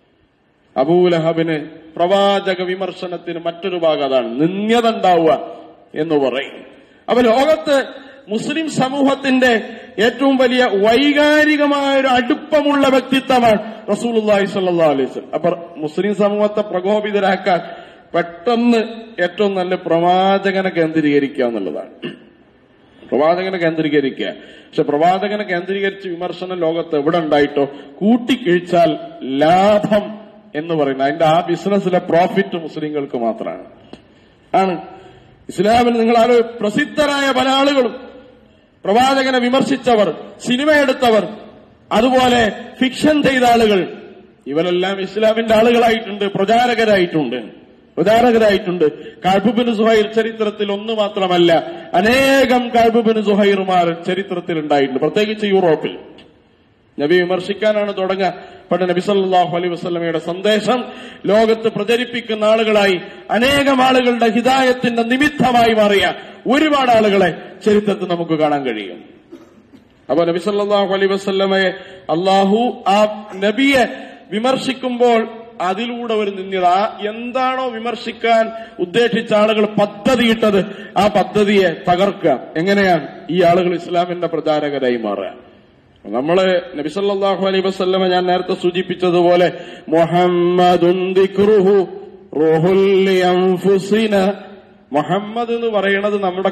അബൂലഹബിന് പ്രവാചക വിമർശനത്തിന് മറ്റൊരു ഭാഗം അതാണ് നിന്ദ്യത ഉണ്ടാവുക എന്ന് പറയും അപ്പൊ ലോകത്ത് മുസ്ലിം സമൂഹത്തിന്റെ ഏറ്റവും വലിയ വൈകാരികമായ ഒരു അടുപ്പമുള്ള വ്യക്തിത്വമാണ് റസൂലുള്ളാഹി സ്വല്ലല്ലാഹു അലൈഹി വസല്ലം അപ്പൊ മുസ്ലിം സമൂഹത്തെ പ്രകോപിതരാക്കാൻ പെട്ടെന്ന് ഏറ്റവും നല്ല പ്രവാചകനെ കേന്ദ്രീകരിക്കുക എന്നുള്ളതാണ് പ്രവാചകനെ കേന്ദ്രീകരിക്കുക പക്ഷെ പ്രവാചകനെ കേന്ദ്രീകരിച്ച് വിമർശനം ലോകത്ത് എവിടെ ഉണ്ടായിട്ടോ കൂട്ടിക്കിഴിച്ചാൽ ലാഭം എന്ന് പറയുന്നത് അതിന്റെ ആ ബിസിനസ്സിലെ പ്രോഫിറ്റ് മുസ്ലിങ്ങൾക്ക് മാത്രമാണ് ആണ് ഇസ്ലാമിൽ നിങ്ങൾ ആരോ പ്രസിദ്ധരായ പല ആളുകളും പ്രവാചകനെ വിമർശിച്ചവർ സിനിമ എടുത്തവർ അതുപോലെ ഫിക്ഷൻ ചെയ്ത ആളുകൾ ഇവരെല്ലാം ഇസ്ലാമിന്റെ ആളുകളായിട്ടുണ്ട് പ്രചാരകരായിട്ടുണ്ട് പ്രചാരകരായിട്ടുണ്ട് കാഴ്ബുബിന് സുഹൈർ ചരിത്രത്തിൽ ഒന്ന് മാത്രമല്ല അനേകം കാഴ്ബുബിന് സുഹൈറുമാർ ചരിത്രത്തിൽ ഉണ്ടായിട്ടുണ്ട് പ്രത്യേകിച്ച് യൂറോപ്പിൽ നബി വിമർശിക്കാനാണ് തുടങ്ങുക പണ്ട് നബി സല്ലല്ലാഹു അലൈഹി വസല്ലമയുടെ സന്ദേശം ലോകത്ത് പ്രചരിപ്പിക്കുന്ന ആളുകളായി അനേകം ആളുകളുടെ ഹിതായത്തിന്റെ നിമിത്തമായി മാറിയ ഒരുപാട് ആളുകളെ ചരിത്രത്തിൽ നമുക്ക് കാണാൻ കഴിയും അപ്പൊ നബി സല്ലല്ലാഹു അലൈഹി വസല്ലമയെ അള്ളാഹു ആ നബിയെ വിമർശിക്കുമ്പോൾ അതിലൂടെ ഒരു നിന്ദ്യത ആ എന്താണോ വിമർശിക്കാൻ ഉദ്ദേശിച്ച ആളുകൾ പദ്ധതിയിട്ടത് ആ പദ്ധതിയെ തകർക്കുക എങ്ങനെയാണ് ഈ ആളുകൾ ഇസ്ലാമിന്റെ പ്രചാരകരായി മാറുക നമ്മള് നബിസല്ലാഹു അലൈ വസ്ല്ലമ ഞാൻ നേരത്തെ സൂചിപ്പിച്ചതുപോലെ മുഹമ്മദുൻ ദിക്റുഹു റൂഹുൽ ലിഅൻഫുസിന മുഹമ്മദ് എന്ന് പറയുന്നത് നമ്മുടെ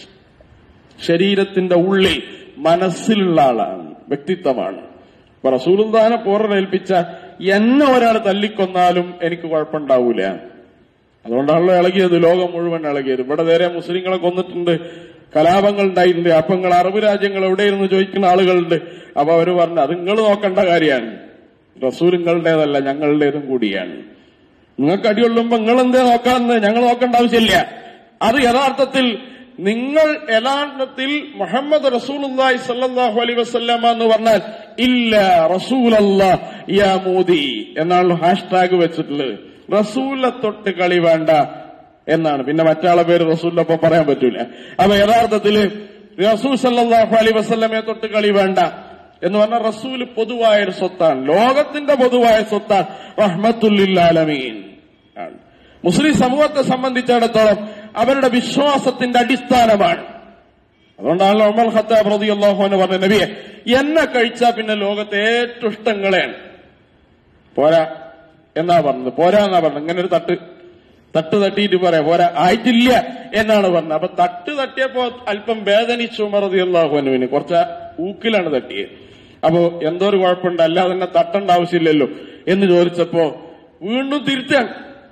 ശരീരത്തിന്റെ ഉള്ളിൽ മനസ്സിലുള്ള ആളാണ് വ്യക്തിത്വമാണ് ഇപ്പൊ റസൂലുദ്ദാനെ പോറേൽപ്പിച്ച എന്നെ ഒരാൾ തല്ലിക്കൊന്നാലും എനിക്ക് കുഴപ്പമുണ്ടാവൂല അതുകൊണ്ടാണല്ലോ ഇളകിയത് ലോകം മുഴുവൻ ഇളകിയത് ഇവിടെ നേരെ മുസ്ലിങ്ങളെ കൊന്നിട്ടുണ്ട് കലാപങ്ങൾ ഉണ്ടായിട്ടുണ്ട് അപ്പൊ നിങ്ങൾ അറബ് രാജ്യങ്ങൾ എവിടെയിരുന്ന് ചോദിക്കുന്ന ആളുകളുണ്ട് അപ്പൊ അവര് പറഞ്ഞു അത് നിങ്ങൾ നോക്കേണ്ട കാര്യമാണ് റസൂൽ നിങ്ങളുടേതല്ല ഞങ്ങളുടേതും കൂടിയാണ് നിങ്ങൾക്ക് അടികൊള്ളുമ്പോ നിങ്ങൾ എന്തേ നോക്കാമെന്ന് ഞങ്ങൾ നോക്കേണ്ട ആവശ്യമില്ല അത് യഥാർത്ഥത്തിൽ നിങ്ങൾ യഥാർത്ഥത്തിൽ മുഹമ്മദ് റസൂലുള്ളാഹി സല്ലല്ലാഹു അലൈഹി വസല്ലമ എന്ന് പറഞ്ഞാൽ ഇല്ല റസൂലല്ല യാ മോദി എന്നാണ് ഹാഷ്ടാഗ് വെച്ചിട്ടുള്ളത് റസൂലെ തൊട്ട് കളി വേണ്ട എന്നാണ് പിന്നെ മറ്റാളെ പേര് റസൂലിനൊപ്പം പറയാൻ പറ്റൂല അപ്പൊ യഥാർത്ഥത്തില് റസൂൽ സല്ലല്ലാഹു അലൈഹി വസല്ലമയെ തൊട്ട് കളി വേണ്ട എന്ന് പറഞ്ഞാൽ റസൂൽ പൊതുവായ ഒരു സ്വത്താണ് ലോകത്തിന്റെ പൊതുവായ സ്വത്താണ് റഹ്മത്തുല്ലാലമീൻ ആണ് മുസ്ലിം സമൂഹത്തെ സംബന്ധിച്ചിടത്തോളം അവരുടെ വിശ്വാസത്തിന്റെ അടിസ്ഥാനമാണ് അതുകൊണ്ടാണല്ലോ ഉമർ ഖത്താബ് റളിയല്ലാഹു അൻഹു പറഞ്ഞ നബിയെ എന്നെ കഴിച്ചാൽ പിന്നെ ലോകത്തെ ഏറ്റവും ഇഷ്ടങ്ങളെയാണ് പോരാ എന്നാ പറഞ്ഞത് പോരാ എന്നാ പറഞ്ഞത് ഇങ്ങനെ ഒരു തട്ട് തട്ട് തട്ടിയിട്ട് പറയാം പോരാ ആയിട്ടില്ല എന്നാണ് പറഞ്ഞത് അപ്പൊ തട്ട് തട്ടിയപ്പോ അല്പം വേദനിച്ചു ഉമർ റളിയല്ലാഹു അൻഹുവിന് കുറച്ച് ഊക്കിലാണ് തട്ടിയത് അപ്പോ എന്തോ ഒരു കുഴപ്പമുണ്ട് അല്ലാതെ തന്നെ തട്ടേണ്ട ആവശ്യമില്ലല്ലോ എന്ന് ചോദിച്ചപ്പോ വീണ്ടും തിരുത്താണ്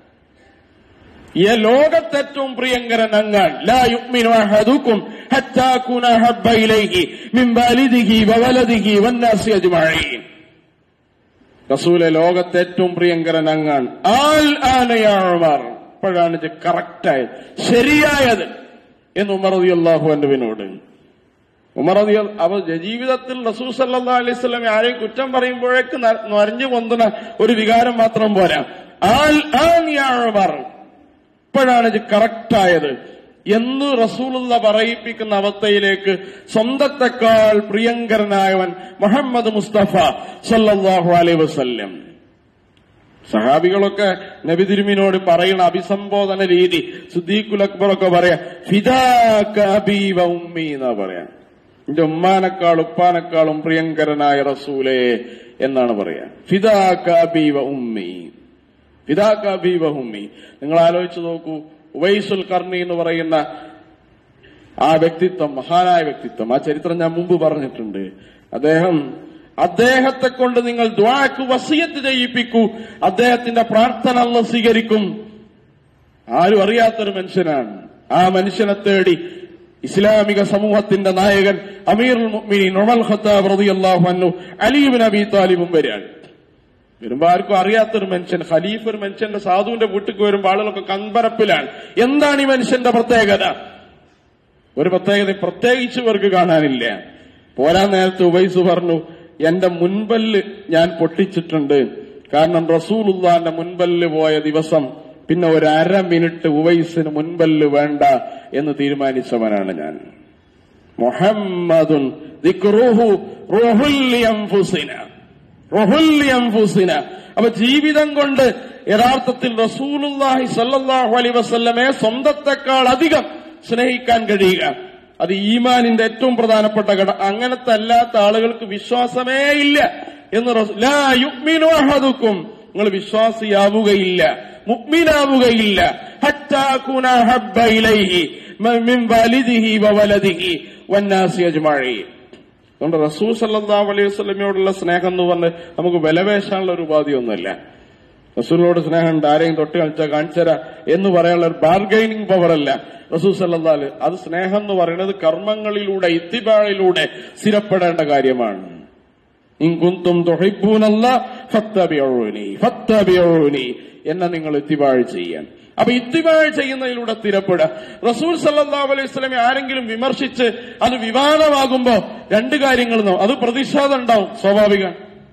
ഈ ലോകത്തേറ്റവും പ്രിയങ്കരൻ അങ്ങാൻ ലാ യുഅ്മിനു അഹദുക്കും ഹത്താ കുന ഹബ്ബ ഇലൈഹി മിൻ വാലിദിഹി വവലദിഹി വന്നാസി അജ്മഈൻ റസൂലെ ലോകത്തേറ്റവും പ്രിയങ്കരൻ അങ്ങാൻ ആൽ ആനയാ ഉമർ ഇപ്പോഴാണ് ഇത് കറക്റ്റായത് ശരിയായത് എന്ന് ഉമർ റളിയല്ലാഹു അൻഹുവിനോട് ഉമർ റളിയ അവ ജീവിതത്തിൽ റസൂൽ സല്ലല്ലാഹു അലൈഹി വസല്ലം ആരെയും കുറ്റം പറയുമ്പോഴേക്ക് നരഞ്ഞു പൊന്തുന്ന ഒരു വികാരം മാത്രം പോരാ ആൽ ആനയാ ഉമർ ഇപ്പോഴാണ് ഇത് കറക്റ്റായത് എന്ന് റസൂലുള്ള പറയിപ്പിക്കുന്ന അവസ്ഥയിലേക്ക് സ്വന്തത്തെക്കാൾ പ്രിയങ്കരനായവൻ മുഹമ്മദ് മുസ്തഫ സല്ലല്ലാഹു അലൈഹി വസല്ലം സഹാബികളൊക്കെ നബി തിരുമിനോട് പറയുന്ന അഭിസംബോധന രീതി സുദ്ദീഖുൽ അക്ബർ ഒക്കെ പറയാ ഫിദാക അബീ വ ഉമ്മി എന്നാ പറയാ എന്റെ ഉമ്മാനേക്കാൾ ഉപ്പാനേക്കാളും പ്രിയങ്കരനായ റസൂലേ എന്നാണ് പറയാ ഫിദാക അബീ വ ഉമ്മി ഫിദാക അബീ വ ഉമ്മി നിങ്ങൾ ആലോചിച്ച് നോക്കൂ ഉവൈസുൽ കർണി എന്ന് പറയുന്ന ആ വ്യക്തിത്വം മഹാനായ വ്യക്തിത്വം ആ ചരിത്രം ഞാൻ മുമ്പ് പറഞ്ഞിട്ടുണ്ട് അദ്ദേഹം അദ്ദേഹത്തെ കൊണ്ട് നിങ്ങൾ ദ്വാക്ക് വസിയത്ത് ചെയ്യിപ്പിക്കൂ അദ്ദേഹത്തിന്റെ പ്രാർത്ഥന അല്ല സ്വീകരിക്കും ആരും അറിയാത്തൊരു മനുഷ്യനാണ് ആ മനുഷ്യനെ തേടി ഇസ്ലാമിക സമൂഹത്തിന്റെ നായകൻ അമീറുൽ മുഅ്മിനീൻ ഉമർ ഖത്താബ് റളിയല്ലാഹു അൻഹു അലീബിൻ അബി താലിബും വരികയാണ് വരുമ്പോ ആർക്കും അറിയാത്തൊരു മനുഷ്യൻ ഖലീഫ് ഒരു മനുഷ്യന്റെ സാധുവിന്റെ വീട്ടിൽ വരുമ്പോ ആളുകളൊക്കെ കൺപരപ്പിലാണ് എന്താണ് ഈ മനുഷ്യന്റെ പ്രത്യേകത ഒരു പ്രത്യേകത പ്രത്യേകിച്ച് ഇവർക്ക് കാണാനില്ല പോരാൻ നേരത്ത് ഉവൈസ് പറഞ്ഞു എന്റെ മുൻപല്ല് ഞാൻ പൊട്ടിച്ചിട്ടുണ്ട് കാരണം റസൂലുള്ളാന്റെ മുൻപല്ല് പോയ ദിവസം പിന്നെ ഒരു അര മിനിറ്റ് ഉവൈസിന് മുൻപല്ല് വേണ്ട എന്ന് തീരുമാനിച്ചവനാണ് ഞാൻ മുഹമ്മദുൻ ദിക്റുഹു റൂഹുൽ ലിഅൻഫുസിന. റൂഹുൽ ലിഅൻഫുസിന. അപ്പൊ ജീവിതം കൊണ്ട് യഥാർത്ഥത്തിൽ റസൂലുള്ളാഹി സല്ലല്ലാഹു അലൈഹി വസല്ലമയെ സ്വന്തത്തെക്കാൾ അധികം സ്നേഹിക്കാൻ കഴിയുക അത് ഈമാനിന്റെ ഏറ്റവും പ്രധാനപ്പെട്ട ഘട അങ്ങനത്തെ അല്ലാത്ത ആളുകൾക്ക് വിശ്വാസമേ ഇല്ല എന്ന് റസൂ- ലാ യുഅ്മിനു അഹദുക്കും നിങ്ങൾ വിശ്വാസിയാവുകയില്ല മുഅ്മിനാവുകയില്ല ഹത്താ കുന ഹബ്ബ ഇലൈഹി മ- മിൻ വാലിദിഹി വവലദിഹി വന്നാസി അജ്മഈൻ അതുകൊണ്ട് റസൂൽ സല്ലല്ലാഹു അലൈഹി വസല്ലമയോടുള്ള സ്നേഹം എന്ന് പറഞ്ഞ് നമുക്ക് വിലവേശാനുള്ള ഒരു ഉപാധിയൊന്നുമില്ല റസൂലിനോട് സ്നേഹമുണ്ട് ആരെയും തൊട്ട് കളിച്ചാൽ കാണിച്ചരാ എന്ന് പറയാനുള്ള ഒരു ബാർഗൈനിങ് പവർ അല്ല റസൂൽ സല്ലല്ലാഹു അത് സ്നേഹം എന്ന് പറയുന്നത് കർമ്മങ്ങളിലൂടെ ഇത്തിബാഴിലൂടെ സ്ഥിരപ്പെടേണ്ട കാര്യമാണ് ഇൻ കുന്തും തുഹിബ്ബൂനല്ലാ ഫത്തബിഊനി ഫത്തബിഊനി എന്നെ നിങ്ങൾ ഇത്തിബാഴ് ചെയ്യാൻ അപ്പൊ ഇത്തിബാഴ് ചെയ്യുന്നതിലൂടെ സ്ഥിരപ്പെടുക റസൂൽ സല്ലല്ലാഹു അലൈഹി വസല്ലമയെ ആരെങ്കിലും വിമർശിച്ച് അത് വിവാദമാകുമ്പോ രണ്ട് കാര്യങ്ങൾ നോ- അത് പ്രതിഷേധം ഉണ്ടാവും സ്വാഭാവിക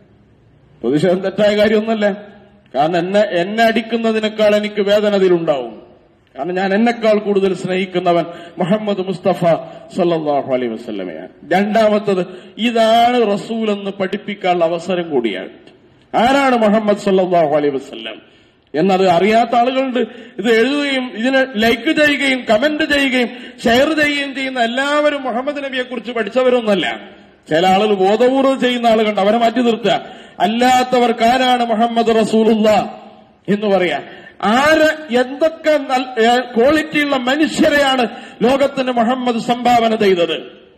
പ്രതിഷേധം തെറ്റായ കാര്യമൊന്നുമല്ല കാരണം എന്നെ എന്നെ അടിക്കുന്നതിനേക്കാൾ എനിക്ക് വേദന അതിലുണ്ടാവും കാരണം ഞാൻ എന്നെക്കാൾ കൂടുതൽ സ്നേഹിക്കുന്നവൻ മുഹമ്മദ് മുസ്തഫ സല്ലല്ലാഹു അലൈഹി വസല്ലമയാണ് രണ്ടാമത്തത് ഇതാണ് റസൂൽ എന്ന് പഠിപ്പിക്കാനുള്ള അവസരം കൂടിയാണ് ആരാണ് മുഹമ്മദ് സല്ലല്ലാഹു അലൈഹി വസല്ലം എന്നത് അറിയാത്ത ആളുകളുണ്ട് ഇത് എഴുതുകയും ഇതിനെ ലൈക്ക് ചെയ്യുകയും കമന്റ് ചെയ്യുകയും ഷെയർ ചെയ്യുകയും ചെയ്യുന്ന എല്ലാവരും മുഹമ്മദ് നബിയെ കുറിച്ച് പഠിച്ചവരൊന്നല്ല ചില ആളുകൾ ബോധപൂർവ്വം ചെയ്യുന്ന ആളുകളുണ്ട് അവരെ മാറ്റി നിർത്തുക അല്ലാത്തവർക്ക് ആരാണ് മുഹമ്മദ് റസൂലുള്ള എന്ന് പറയാ ആര് എന്തൊക്കെ നൽ- ഏ, ക്വാളിറ്റിയുള്ള മനുഷ്യരെയാണ് ലോകത്തിന് മുഹമ്മദ് സംഭാവന ചെയ്തത്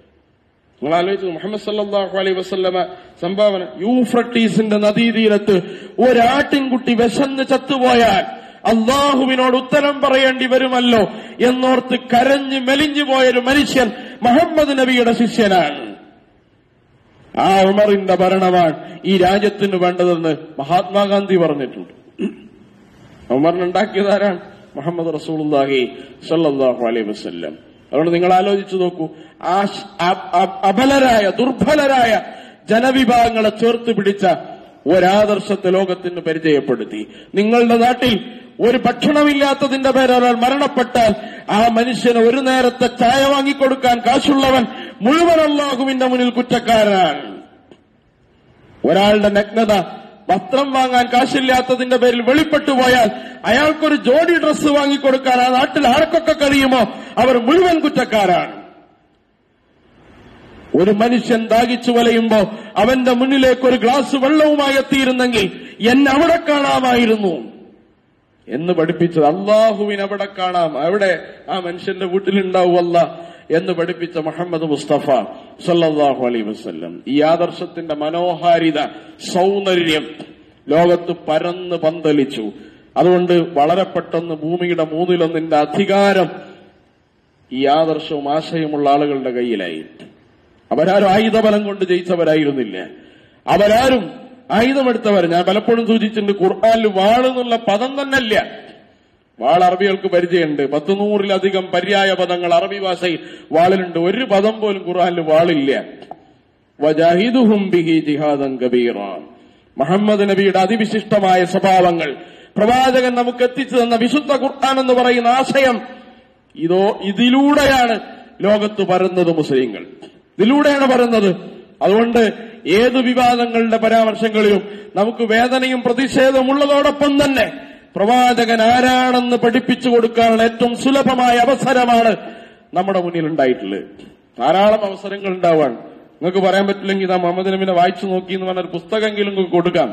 നിങ്ങൾ ആലോചിച്ചു മുഹമ്മദ് സല്ലല്ലാഹു അലൈഹി വസല്ലമ സംഭാവന യൂഫ്രട്ടീസിന്റെ നദീതീരത്ത് ഒരാട്ടിൻകുട്ടി വിശന്ന് ചത്തുപോയാൽ അള്ളാഹുവിനോട് ഉത്തരം പറയേണ്ടി വരുമല്ലോ എന്നോർത്ത് കരഞ്ഞ് മെലിഞ്ഞു പോയൊരു മനുഷ്യൻ മുഹമ്മദ് നബിയുടെ ശിഷ്യനാണ് ആ ഉമറിന്റെ ഭരണമാണ് ഈ രാജ്യത്തിന് വേണ്ടതെന്ന് മഹാത്മാഗാന്ധി പറഞ്ഞിട്ടുണ്ട് ഉമറിനുണ്ടാക്കിയത് ആരാണ് മുഹമ്മദ് റസൂലുള്ളാഹി സല്ലല്ലാഹു അലൈഹി വസല്ലം അതുകൊണ്ട് നിങ്ങൾ ആലോചിച്ചു നോക്കൂ ആ ശ്- അ- അ- അബലരായ ദുർബലരായ ജനവിഭാഗങ്ങളെ ചേർത്ത് പിടിച്ച ഒരാദർശത്തെ ലോകത്തിന് പരിചയപ്പെടുത്തി നിങ്ങളുടെ നാട്ടിൽ ഒരു ഭക്ഷണമില്ലാത്തതിന്റെ പേരിൽ ഒരാൾ മരണപ്പെട്ടാൽ ആ മനുഷ്യന് ഒരു നേരത്തെ ചായ വാങ്ങിക്കൊടുക്കാൻ കാശുള്ളവൻ മുഴുവൻ അള്ളാഹുവിന്റെ മുന്നിൽ കുറ്റക്കാരനാണ് ഒരാളുടെ നഗ്നത വസ്ത്രം വാങ്ങാൻ കാശില്ലാത്തതിന്റെ പേരിൽ വെളിപ്പെട്ടു പോയാൽ അയാൾക്കൊരു ജോഡി ഡ്രസ്സ് വാങ്ങിക്കൊടുക്കാൻ ആ നാട്ടിൽ ആർക്കൊക്കെ കഴിയുമോ അവർ മുഴുവൻ കുറ്റക്കാരാണ് ഒരു മനുഷ്യൻ ദാഹിച്ചു വലയുമ്പോ അവന്റെ മുന്നിലേക്ക് ഒരു ഗ്ലാസ് വെള്ളവുമായി എത്തിയിരുന്നെങ്കിൽ എന്നെ അവിടെ കാണാമായിരുന്നു എന്ന് പഠിപ്പിച്ചത് അള്ളാഹുവിന് അവിടെ കാണാം അവിടെ ആ മനുഷ്യന്റെ വീട്ടിലുണ്ടാവുമല്ല എന്ന് പഠിപ്പിച്ച മുഹമ്മദ് മുസ്തഫ സല്ലല്ലാഹു അലൈഹി വസല്ലം ഈ ആദർശത്തിന്റെ മനോഹാരിത സൗന്ദര്യം ലോകത്ത് പരന്ന് പന്തലിച്ചു അതുകൊണ്ട് വളരെ പെട്ടെന്ന് ഭൂമിയുടെ മൂന്നിലൊന്നിന്റെ അധികാരം ഈ ആദർശവും ആശയമുള്ള ആളുകളുടെ കയ്യിലായി അവരാരും ആയുധബലം കൊണ്ട് ജയിച്ചവരായിരുന്നില്ല അവരാരും ആയുധമെടുത്തവർ ഞാൻ പലപ്പോഴും സൂചിച്ചിട്ടുണ്ട് ഖുർആാനിൽ വാള് എന്നുള്ള പദം തന്നെ ഇല്ല വാൾ അറബികൾക്ക് പരിചയമുണ്ട് പത്ത് നൂറിലധികം പര്യായ പദങ്ങൾ അറബി ഭാഷയിൽ വാളിലുണ്ട് ഒരു പദം പോലും ഖുർആാനിൽ വാളില്ല വജാഹിദുഹും ബിഹി ജിഹാദൻ കബീറ മുഹമ്മദ് നബിയുടെ അതിവിശിഷ്ടമായ സ്വഭാവങ്ങൾ പ്രവാചകൻ നമുക്ക് എത്തിച്ചു തന്ന വിശുദ്ധ ഖുർആൻ എന്ന് പറയുന്ന ആശയം ഇതോ ഇതിലൂടെയാണ് ലോകത്ത് പരന്നത് മുസ്ലിങ്ങൾ ഇതിലൂടെയാണ് പറയുന്നത് അതുകൊണ്ട് ഏത് വിവാദങ്ങളുടെ പരാമർശങ്ങളിലും നമുക്ക് വേദനയും പ്രതിഷേധവും ഉള്ളതോടൊപ്പം തന്നെ പ്രവാചകൻ ആരാണെന്ന് പഠിപ്പിച്ചു കൊടുക്കാനുള്ള ഏറ്റവും സുലഭമായ അവസരമാണ് നമ്മുടെ മുന്നിൽ ഉണ്ടായിട്ടുള്ളത് ധാരാളം അവസരങ്ങൾ ഉണ്ടാവാൻ നിങ്ങൾക്ക് പറയാൻ പറ്റില്ലെങ്കിൽ ഇതാ മുഹമ്മദ് നബിനെ വായിച്ചു നോക്കി എന്ന് പറഞ്ഞ ഒരു പുസ്തകമെങ്കിലും നിങ്ങൾക്ക് കൊടുക്കാം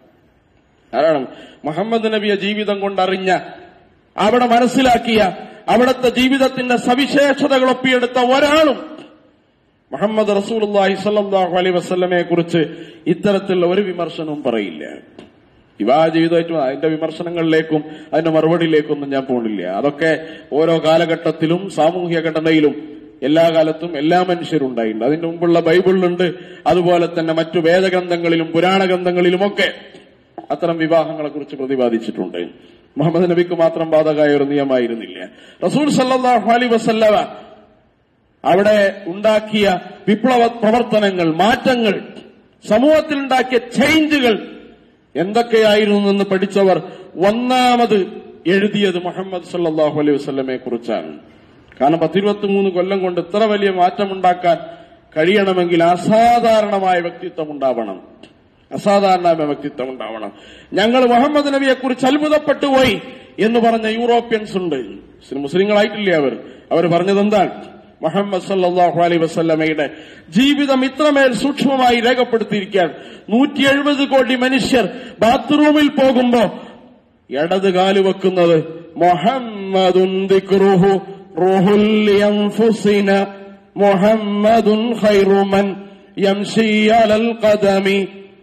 കാരണം മുഹമ്മദ് നബിയെ ജീവിതം കൊണ്ടറിഞ്ഞ അവിടെ മനസ്സിലാക്കിയ അവിടുത്തെ ജീവിതത്തിന്റെ സവിശേഷതകൾ ഒപ്പിയെടുത്ത ഒരാളും മുഹമ്മദ് റസൂലുള്ളാഹി സ്വല്ലല്ലാഹു അലൈഹി വസല്ലമയെ കുറിച്ച് ഇത്തരത്തിലുള്ള ഒരു വിമർശനവും പറയില്ല വിവാഹ ജീവിതമായിട്ടും അതിന്റെ വിമർശനങ്ങളിലേക്കും അതിന്റെ മറുപടിയിലേക്കൊന്നും ഞാൻ പോണില്ല അതൊക്കെ ഓരോ കാലഘട്ടത്തിലും സാമൂഹ്യ ഘടനയിലും എല്ലാ കാലത്തും എല്ലാ മനുഷ്യരും ഉണ്ടായിട്ടുണ്ട് അതിന്റെ മുമ്പുള്ള ബൈബിളിലുണ്ട് അതുപോലെ തന്നെ മറ്റു വേദഗ്രന്ഥങ്ങളിലും പുരാണ ഗ്രന്ഥങ്ങളിലുമൊക്കെ അത്തരം വിവാഹങ്ങളെ കുറിച്ച് പ്രതിപാദിച്ചിട്ടുണ്ട് മുഹമ്മദ് നബിക്ക് മാത്രം ബാധകമായ ഒരു നിയമമായിരുന്നില്ല റസൂൽ സല്ലല്ലാഹു അലൈഹി വസല്ലമ അവിടെ ഉണ്ടാക്കിയ വിപ്ലവ പ്രവർത്തനങ്ങൾ മാറ്റങ്ങൾ സമൂഹത്തിലുണ്ടാക്കിയ ചേഞ്ചുകൾ എന്തൊക്കെയായിരുന്നു എന്ന് പഠിച്ചവർ ഒന്നാമത് എഴുതിയത് മുഹമ്മദ് സല്ലാഹു അലൈഹി വസ്ലമെ കുറിച്ചാണ് കാരണം പത്തിരുപത്തിമൂന്ന് കൊല്ലം കൊണ്ട് ഇത്ര വലിയ മാറ്റമുണ്ടാക്കാൻ കഴിയണമെങ്കിൽ അസാധാരണമായ വ്യക്തിത്വം ഉണ്ടാവണം അസാധാരണമായ വ്യക്തിത്വം ഉണ്ടാവണം ഞങ്ങൾ മുഹമ്മദ് നബിയെ കുറിച്ച് അത്ഭുതപ്പെട്ടു പോയി എന്ന് പറഞ്ഞ യൂറോപ്യൻസ് ഉണ്ട് മുസ്ലിങ്ങളായിട്ടില്ല അവർ അവർ പറഞ്ഞത് എന്താണ് മുഹമ്മദ് സല്ലാഹു അലൈ വസ്ല്ലമയുടെ ജീവിതം ഇത്രമേൽ സൂക്ഷ്മമായി രേഖപ്പെടുത്തിയിരിക്കാൻ നൂറ്റി എഴുപത് കോടി മനുഷ്യർ ബാത്റൂമിൽ പോകുമ്പോ ഇടത് കാല് വെക്കുന്നത് മുഹമ്മദുൻ ദിക്റുഹു റൂഹുൽ യൻഫുസിന മുഹമ്മദുൻ ഖൈറുമൻ യംശി അലൽ ഖദമി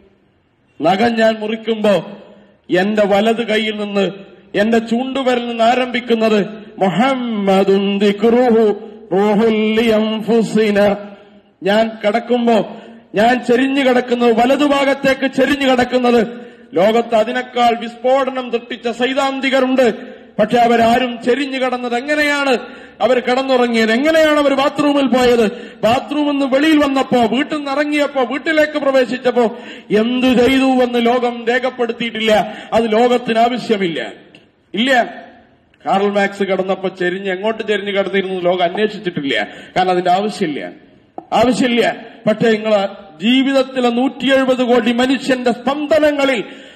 നഖം ഞാൻ മുറിക്കുമ്പോ എന്റെ വലത് കൈയിൽ നിന്ന് എന്റെ ചൂണ്ടുവരിൽ നിന്ന് ആരംഭിക്കുന്നത് മുഹമ്മദുൻ ദിക്റുഹു റൂഹുല്ലിയംഫുസിന ഞാൻ കിടക്കുമ്പോ ഞാൻ ചെരിഞ്ഞു കിടക്കുന്നത് വലതുഭാഗത്തേക്ക് ചെരിഞ്ഞു കിടക്കുന്നത് ലോകത്ത് അതിനേക്കാൾ വിസ്ഫോടനം തൃട്ടിച്ച സൈദ്ധാന്തികരുണ്ട് പക്ഷെ അവരാരും ചെരിഞ്ഞു കിടന്നത് എങ്ങനെയാണ് അവർ കിടന്നുറങ്ങിയത് എങ്ങനെയാണ് അവർ ബാത്റൂമിൽ പോയത് ബാത്റൂമിൽ നിന്ന് വെളിയിൽ വന്നപ്പോ വീട്ടിൽ നിന്ന് ഇറങ്ങിയപ്പോ വീട്ടിലേക്ക് പ്രവേശിച്ചപ്പോ എന്തു ചെയ്തു എന്ന് ലോകം രേഖപ്പെടുത്തിയിട്ടില്ല അത് ലോകത്തിന് ആവശ്യമില്ല ഇല്ല കാർൽ മാക്സ് കിടന്നപ്പോ ചെരിഞ്ഞ് എങ്ങോട്ട് ചെരിഞ്ഞ് കിടന്നിരുന്നു ലോകം അന്വേഷിച്ചിട്ടില്ല കാരണം അതിന്റെ ആവശ്യമില്ല ആവശ്യമില്ല പക്ഷേ നിങ്ങൾ ജീവിതത്തിലെ നൂറ്റി എഴുപത് കോടി മനുഷ്യന്റെ സ്പന്ദനങ്ങളിൽ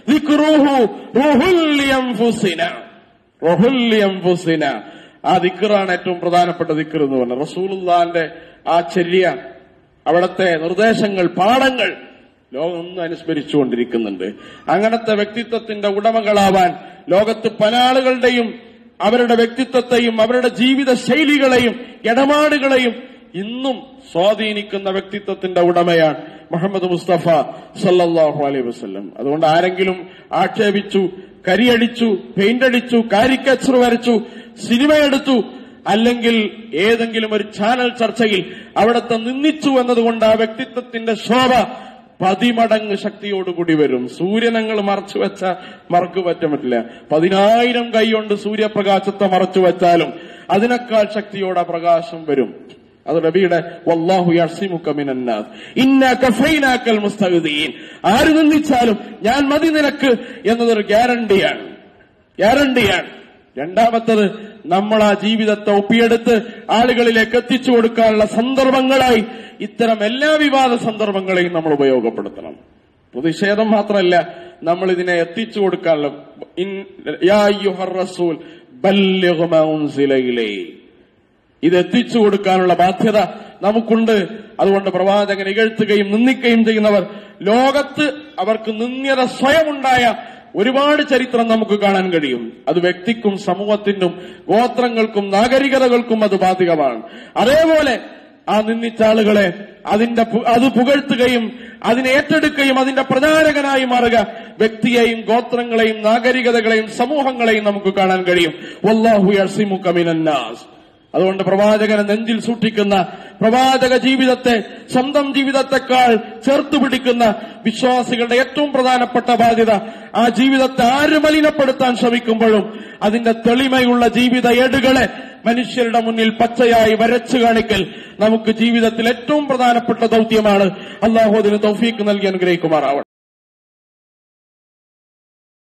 ആ ദിക്കറാണ് ഏറ്റവും പ്രധാനപ്പെട്ട ദിക്കർ എന്ന് പറഞ്ഞത് റസൂലുള്ളാന്റെ ആ ചര്യ അവിടത്തെ നിർദ്ദേശങ്ങൾ പാഠങ്ങൾ ലോകം ഒന്നും അനുസ്മരിച്ചുകൊണ്ടിരിക്കുന്നുണ്ട് അങ്ങനത്തെ വ്യക്തിത്വത്തിന്റെ ഉടമകളാവാൻ ലോകത്ത് പല ആളുകളുടെയും അവരുടെ വ്യക്തിത്വത്തെയും അവരുടെ ജീവിത ശൈലികളെയും ഇടപാടുകളെയും ഇന്നും സ്വാധീനിക്കുന്ന വ്യക്തിത്വത്തിന്റെ ഉടമയാണ് മുഹമ്മദ് മുസ്തഫ സല്ലാഹു അലൈഹി വസ്ലം അതുകൊണ്ട് ആരെങ്കിലും ആക്ഷേപിച്ചു കരിയടിച്ചു പെയിന്റ് അടിച്ചു കാരിക്കച്ചർ വരച്ചു സിനിമയെടുത്തു അല്ലെങ്കിൽ ഏതെങ്കിലും ഒരു ചാനൽ ചർച്ചയിൽ അവിടത്തെ നിന്ദിച്ചു എന്നതുകൊണ്ട് ആ വ്യക്തിത്വത്തിന്റെ ശോഭ പതിമടങ്ങ് ശക്തിയോടുകൂടി വരും സൂര്യനങ്ങൾ മറച്ചു വെച്ച മറക്കു പറ്റാൻ പറ്റില്ല പതിനായിരം കൈ കൊണ്ട് സൂര്യപ്രകാശത്തെ മറച്ചു വെച്ചാലും അതിനേക്കാൾ ശക്തിയോടെ പ്രകാശം വരും അത് നബിയുടെ വല്ലാഹു യർസിമുക്കമിനാസ് ഇന്ന കഫൈനാക്കൽ മുസ്തഹദീൻ ആര് നിന്ദിച്ചാലും ഞാൻ മതി നിനക്ക് എന്നതൊരു ഗ്യാരണ്ടിയാണ് ഗ്യാരണ്ടിയാണ് രണ്ടാമത്തത് നമ്മൾ ആ ജീവിതത്തെ ഒപ്പിയെടുത്ത് ആളുകളിലേക്ക് എത്തിച്ചു കൊടുക്കാനുള്ള സന്ദർഭങ്ങളായി ഇത്തരം എല്ലാ വിവാദ സന്ദർഭങ്ങളെയും നമ്മൾ ഉപയോഗപ്പെടുത്തണം പ്രതിഷേധം മാത്രമല്ല നമ്മൾ ഇതിനെ എത്തിച്ചു കൊടുക്കാനുള്ള റസൂൽ ഇത് എത്തിച്ചു കൊടുക്കാനുള്ള ബാധ്യത നമുക്കുണ്ട് അതുകൊണ്ട് പ്രവാചകൻ ഇകഴ്ത്തുകയും നിന്ദിക്കുകയും ചെയ്യുന്നവർ ലോകത്ത് അവർക്ക് നിന്ദ്യത സ്വയമുണ്ടായ ഒരുപാട് ചരിത്രം നമുക്ക് കാണാൻ കഴിയും അത് വ്യക്തിക്കും സമൂഹത്തിനും ഗോത്രങ്ങൾക്കും നാഗരികതകൾക്കും അത് ബാധകമാണ് അതേപോലെ ആ നിന്ദിച്ച ആളുകളെ അതിന്റെ പു- അത് പുകഴ്ത്തുകയും അതിനെ ഏറ്റെടുക്കുകയും അതിന്റെ പ്രചാരകനായി മാറുക വ്യക്തിയെയും ഗോത്രങ്ങളെയും നാഗരികതകളെയും സമൂഹങ്ങളെയും നമുക്ക് കാണാൻ കഴിയും വല്ലാഹു യർസിമുക മിനന്നാസ് അതുകൊണ്ട് പ്രവാചകനെ നെഞ്ചിൽ സൂക്ഷിക്കുന്ന പ്രവാചക ജീവിതത്തെ സ്വന്തം ജീവിതത്തെക്കാൾ ചേർത്തു പിടിക്കുന്ന വിശ്വാസികളുടെ ഏറ്റവും പ്രധാനപ്പെട്ട ബാധ്യത ആ ജീവിതത്തെ ആര് മലിനപ്പെടുത്താൻ ശ്രമിക്കുമ്പോഴും അതിന്റെ തെളിമയുള്ള ജീവിത ഏടുകളെ മനുഷ്യരുടെ മുന്നിൽ പച്ചയായി വരച്ചു കാണിക്കൽ നമുക്ക് ജീവിതത്തിൽ ഏറ്റവും പ്രധാനപ്പെട്ട ദൗത്യമാണ് അള്ളാഹു അതിന് തൗഫീക്ക് നൽകി അനുഗ്രഹിക്കുമാറാവണം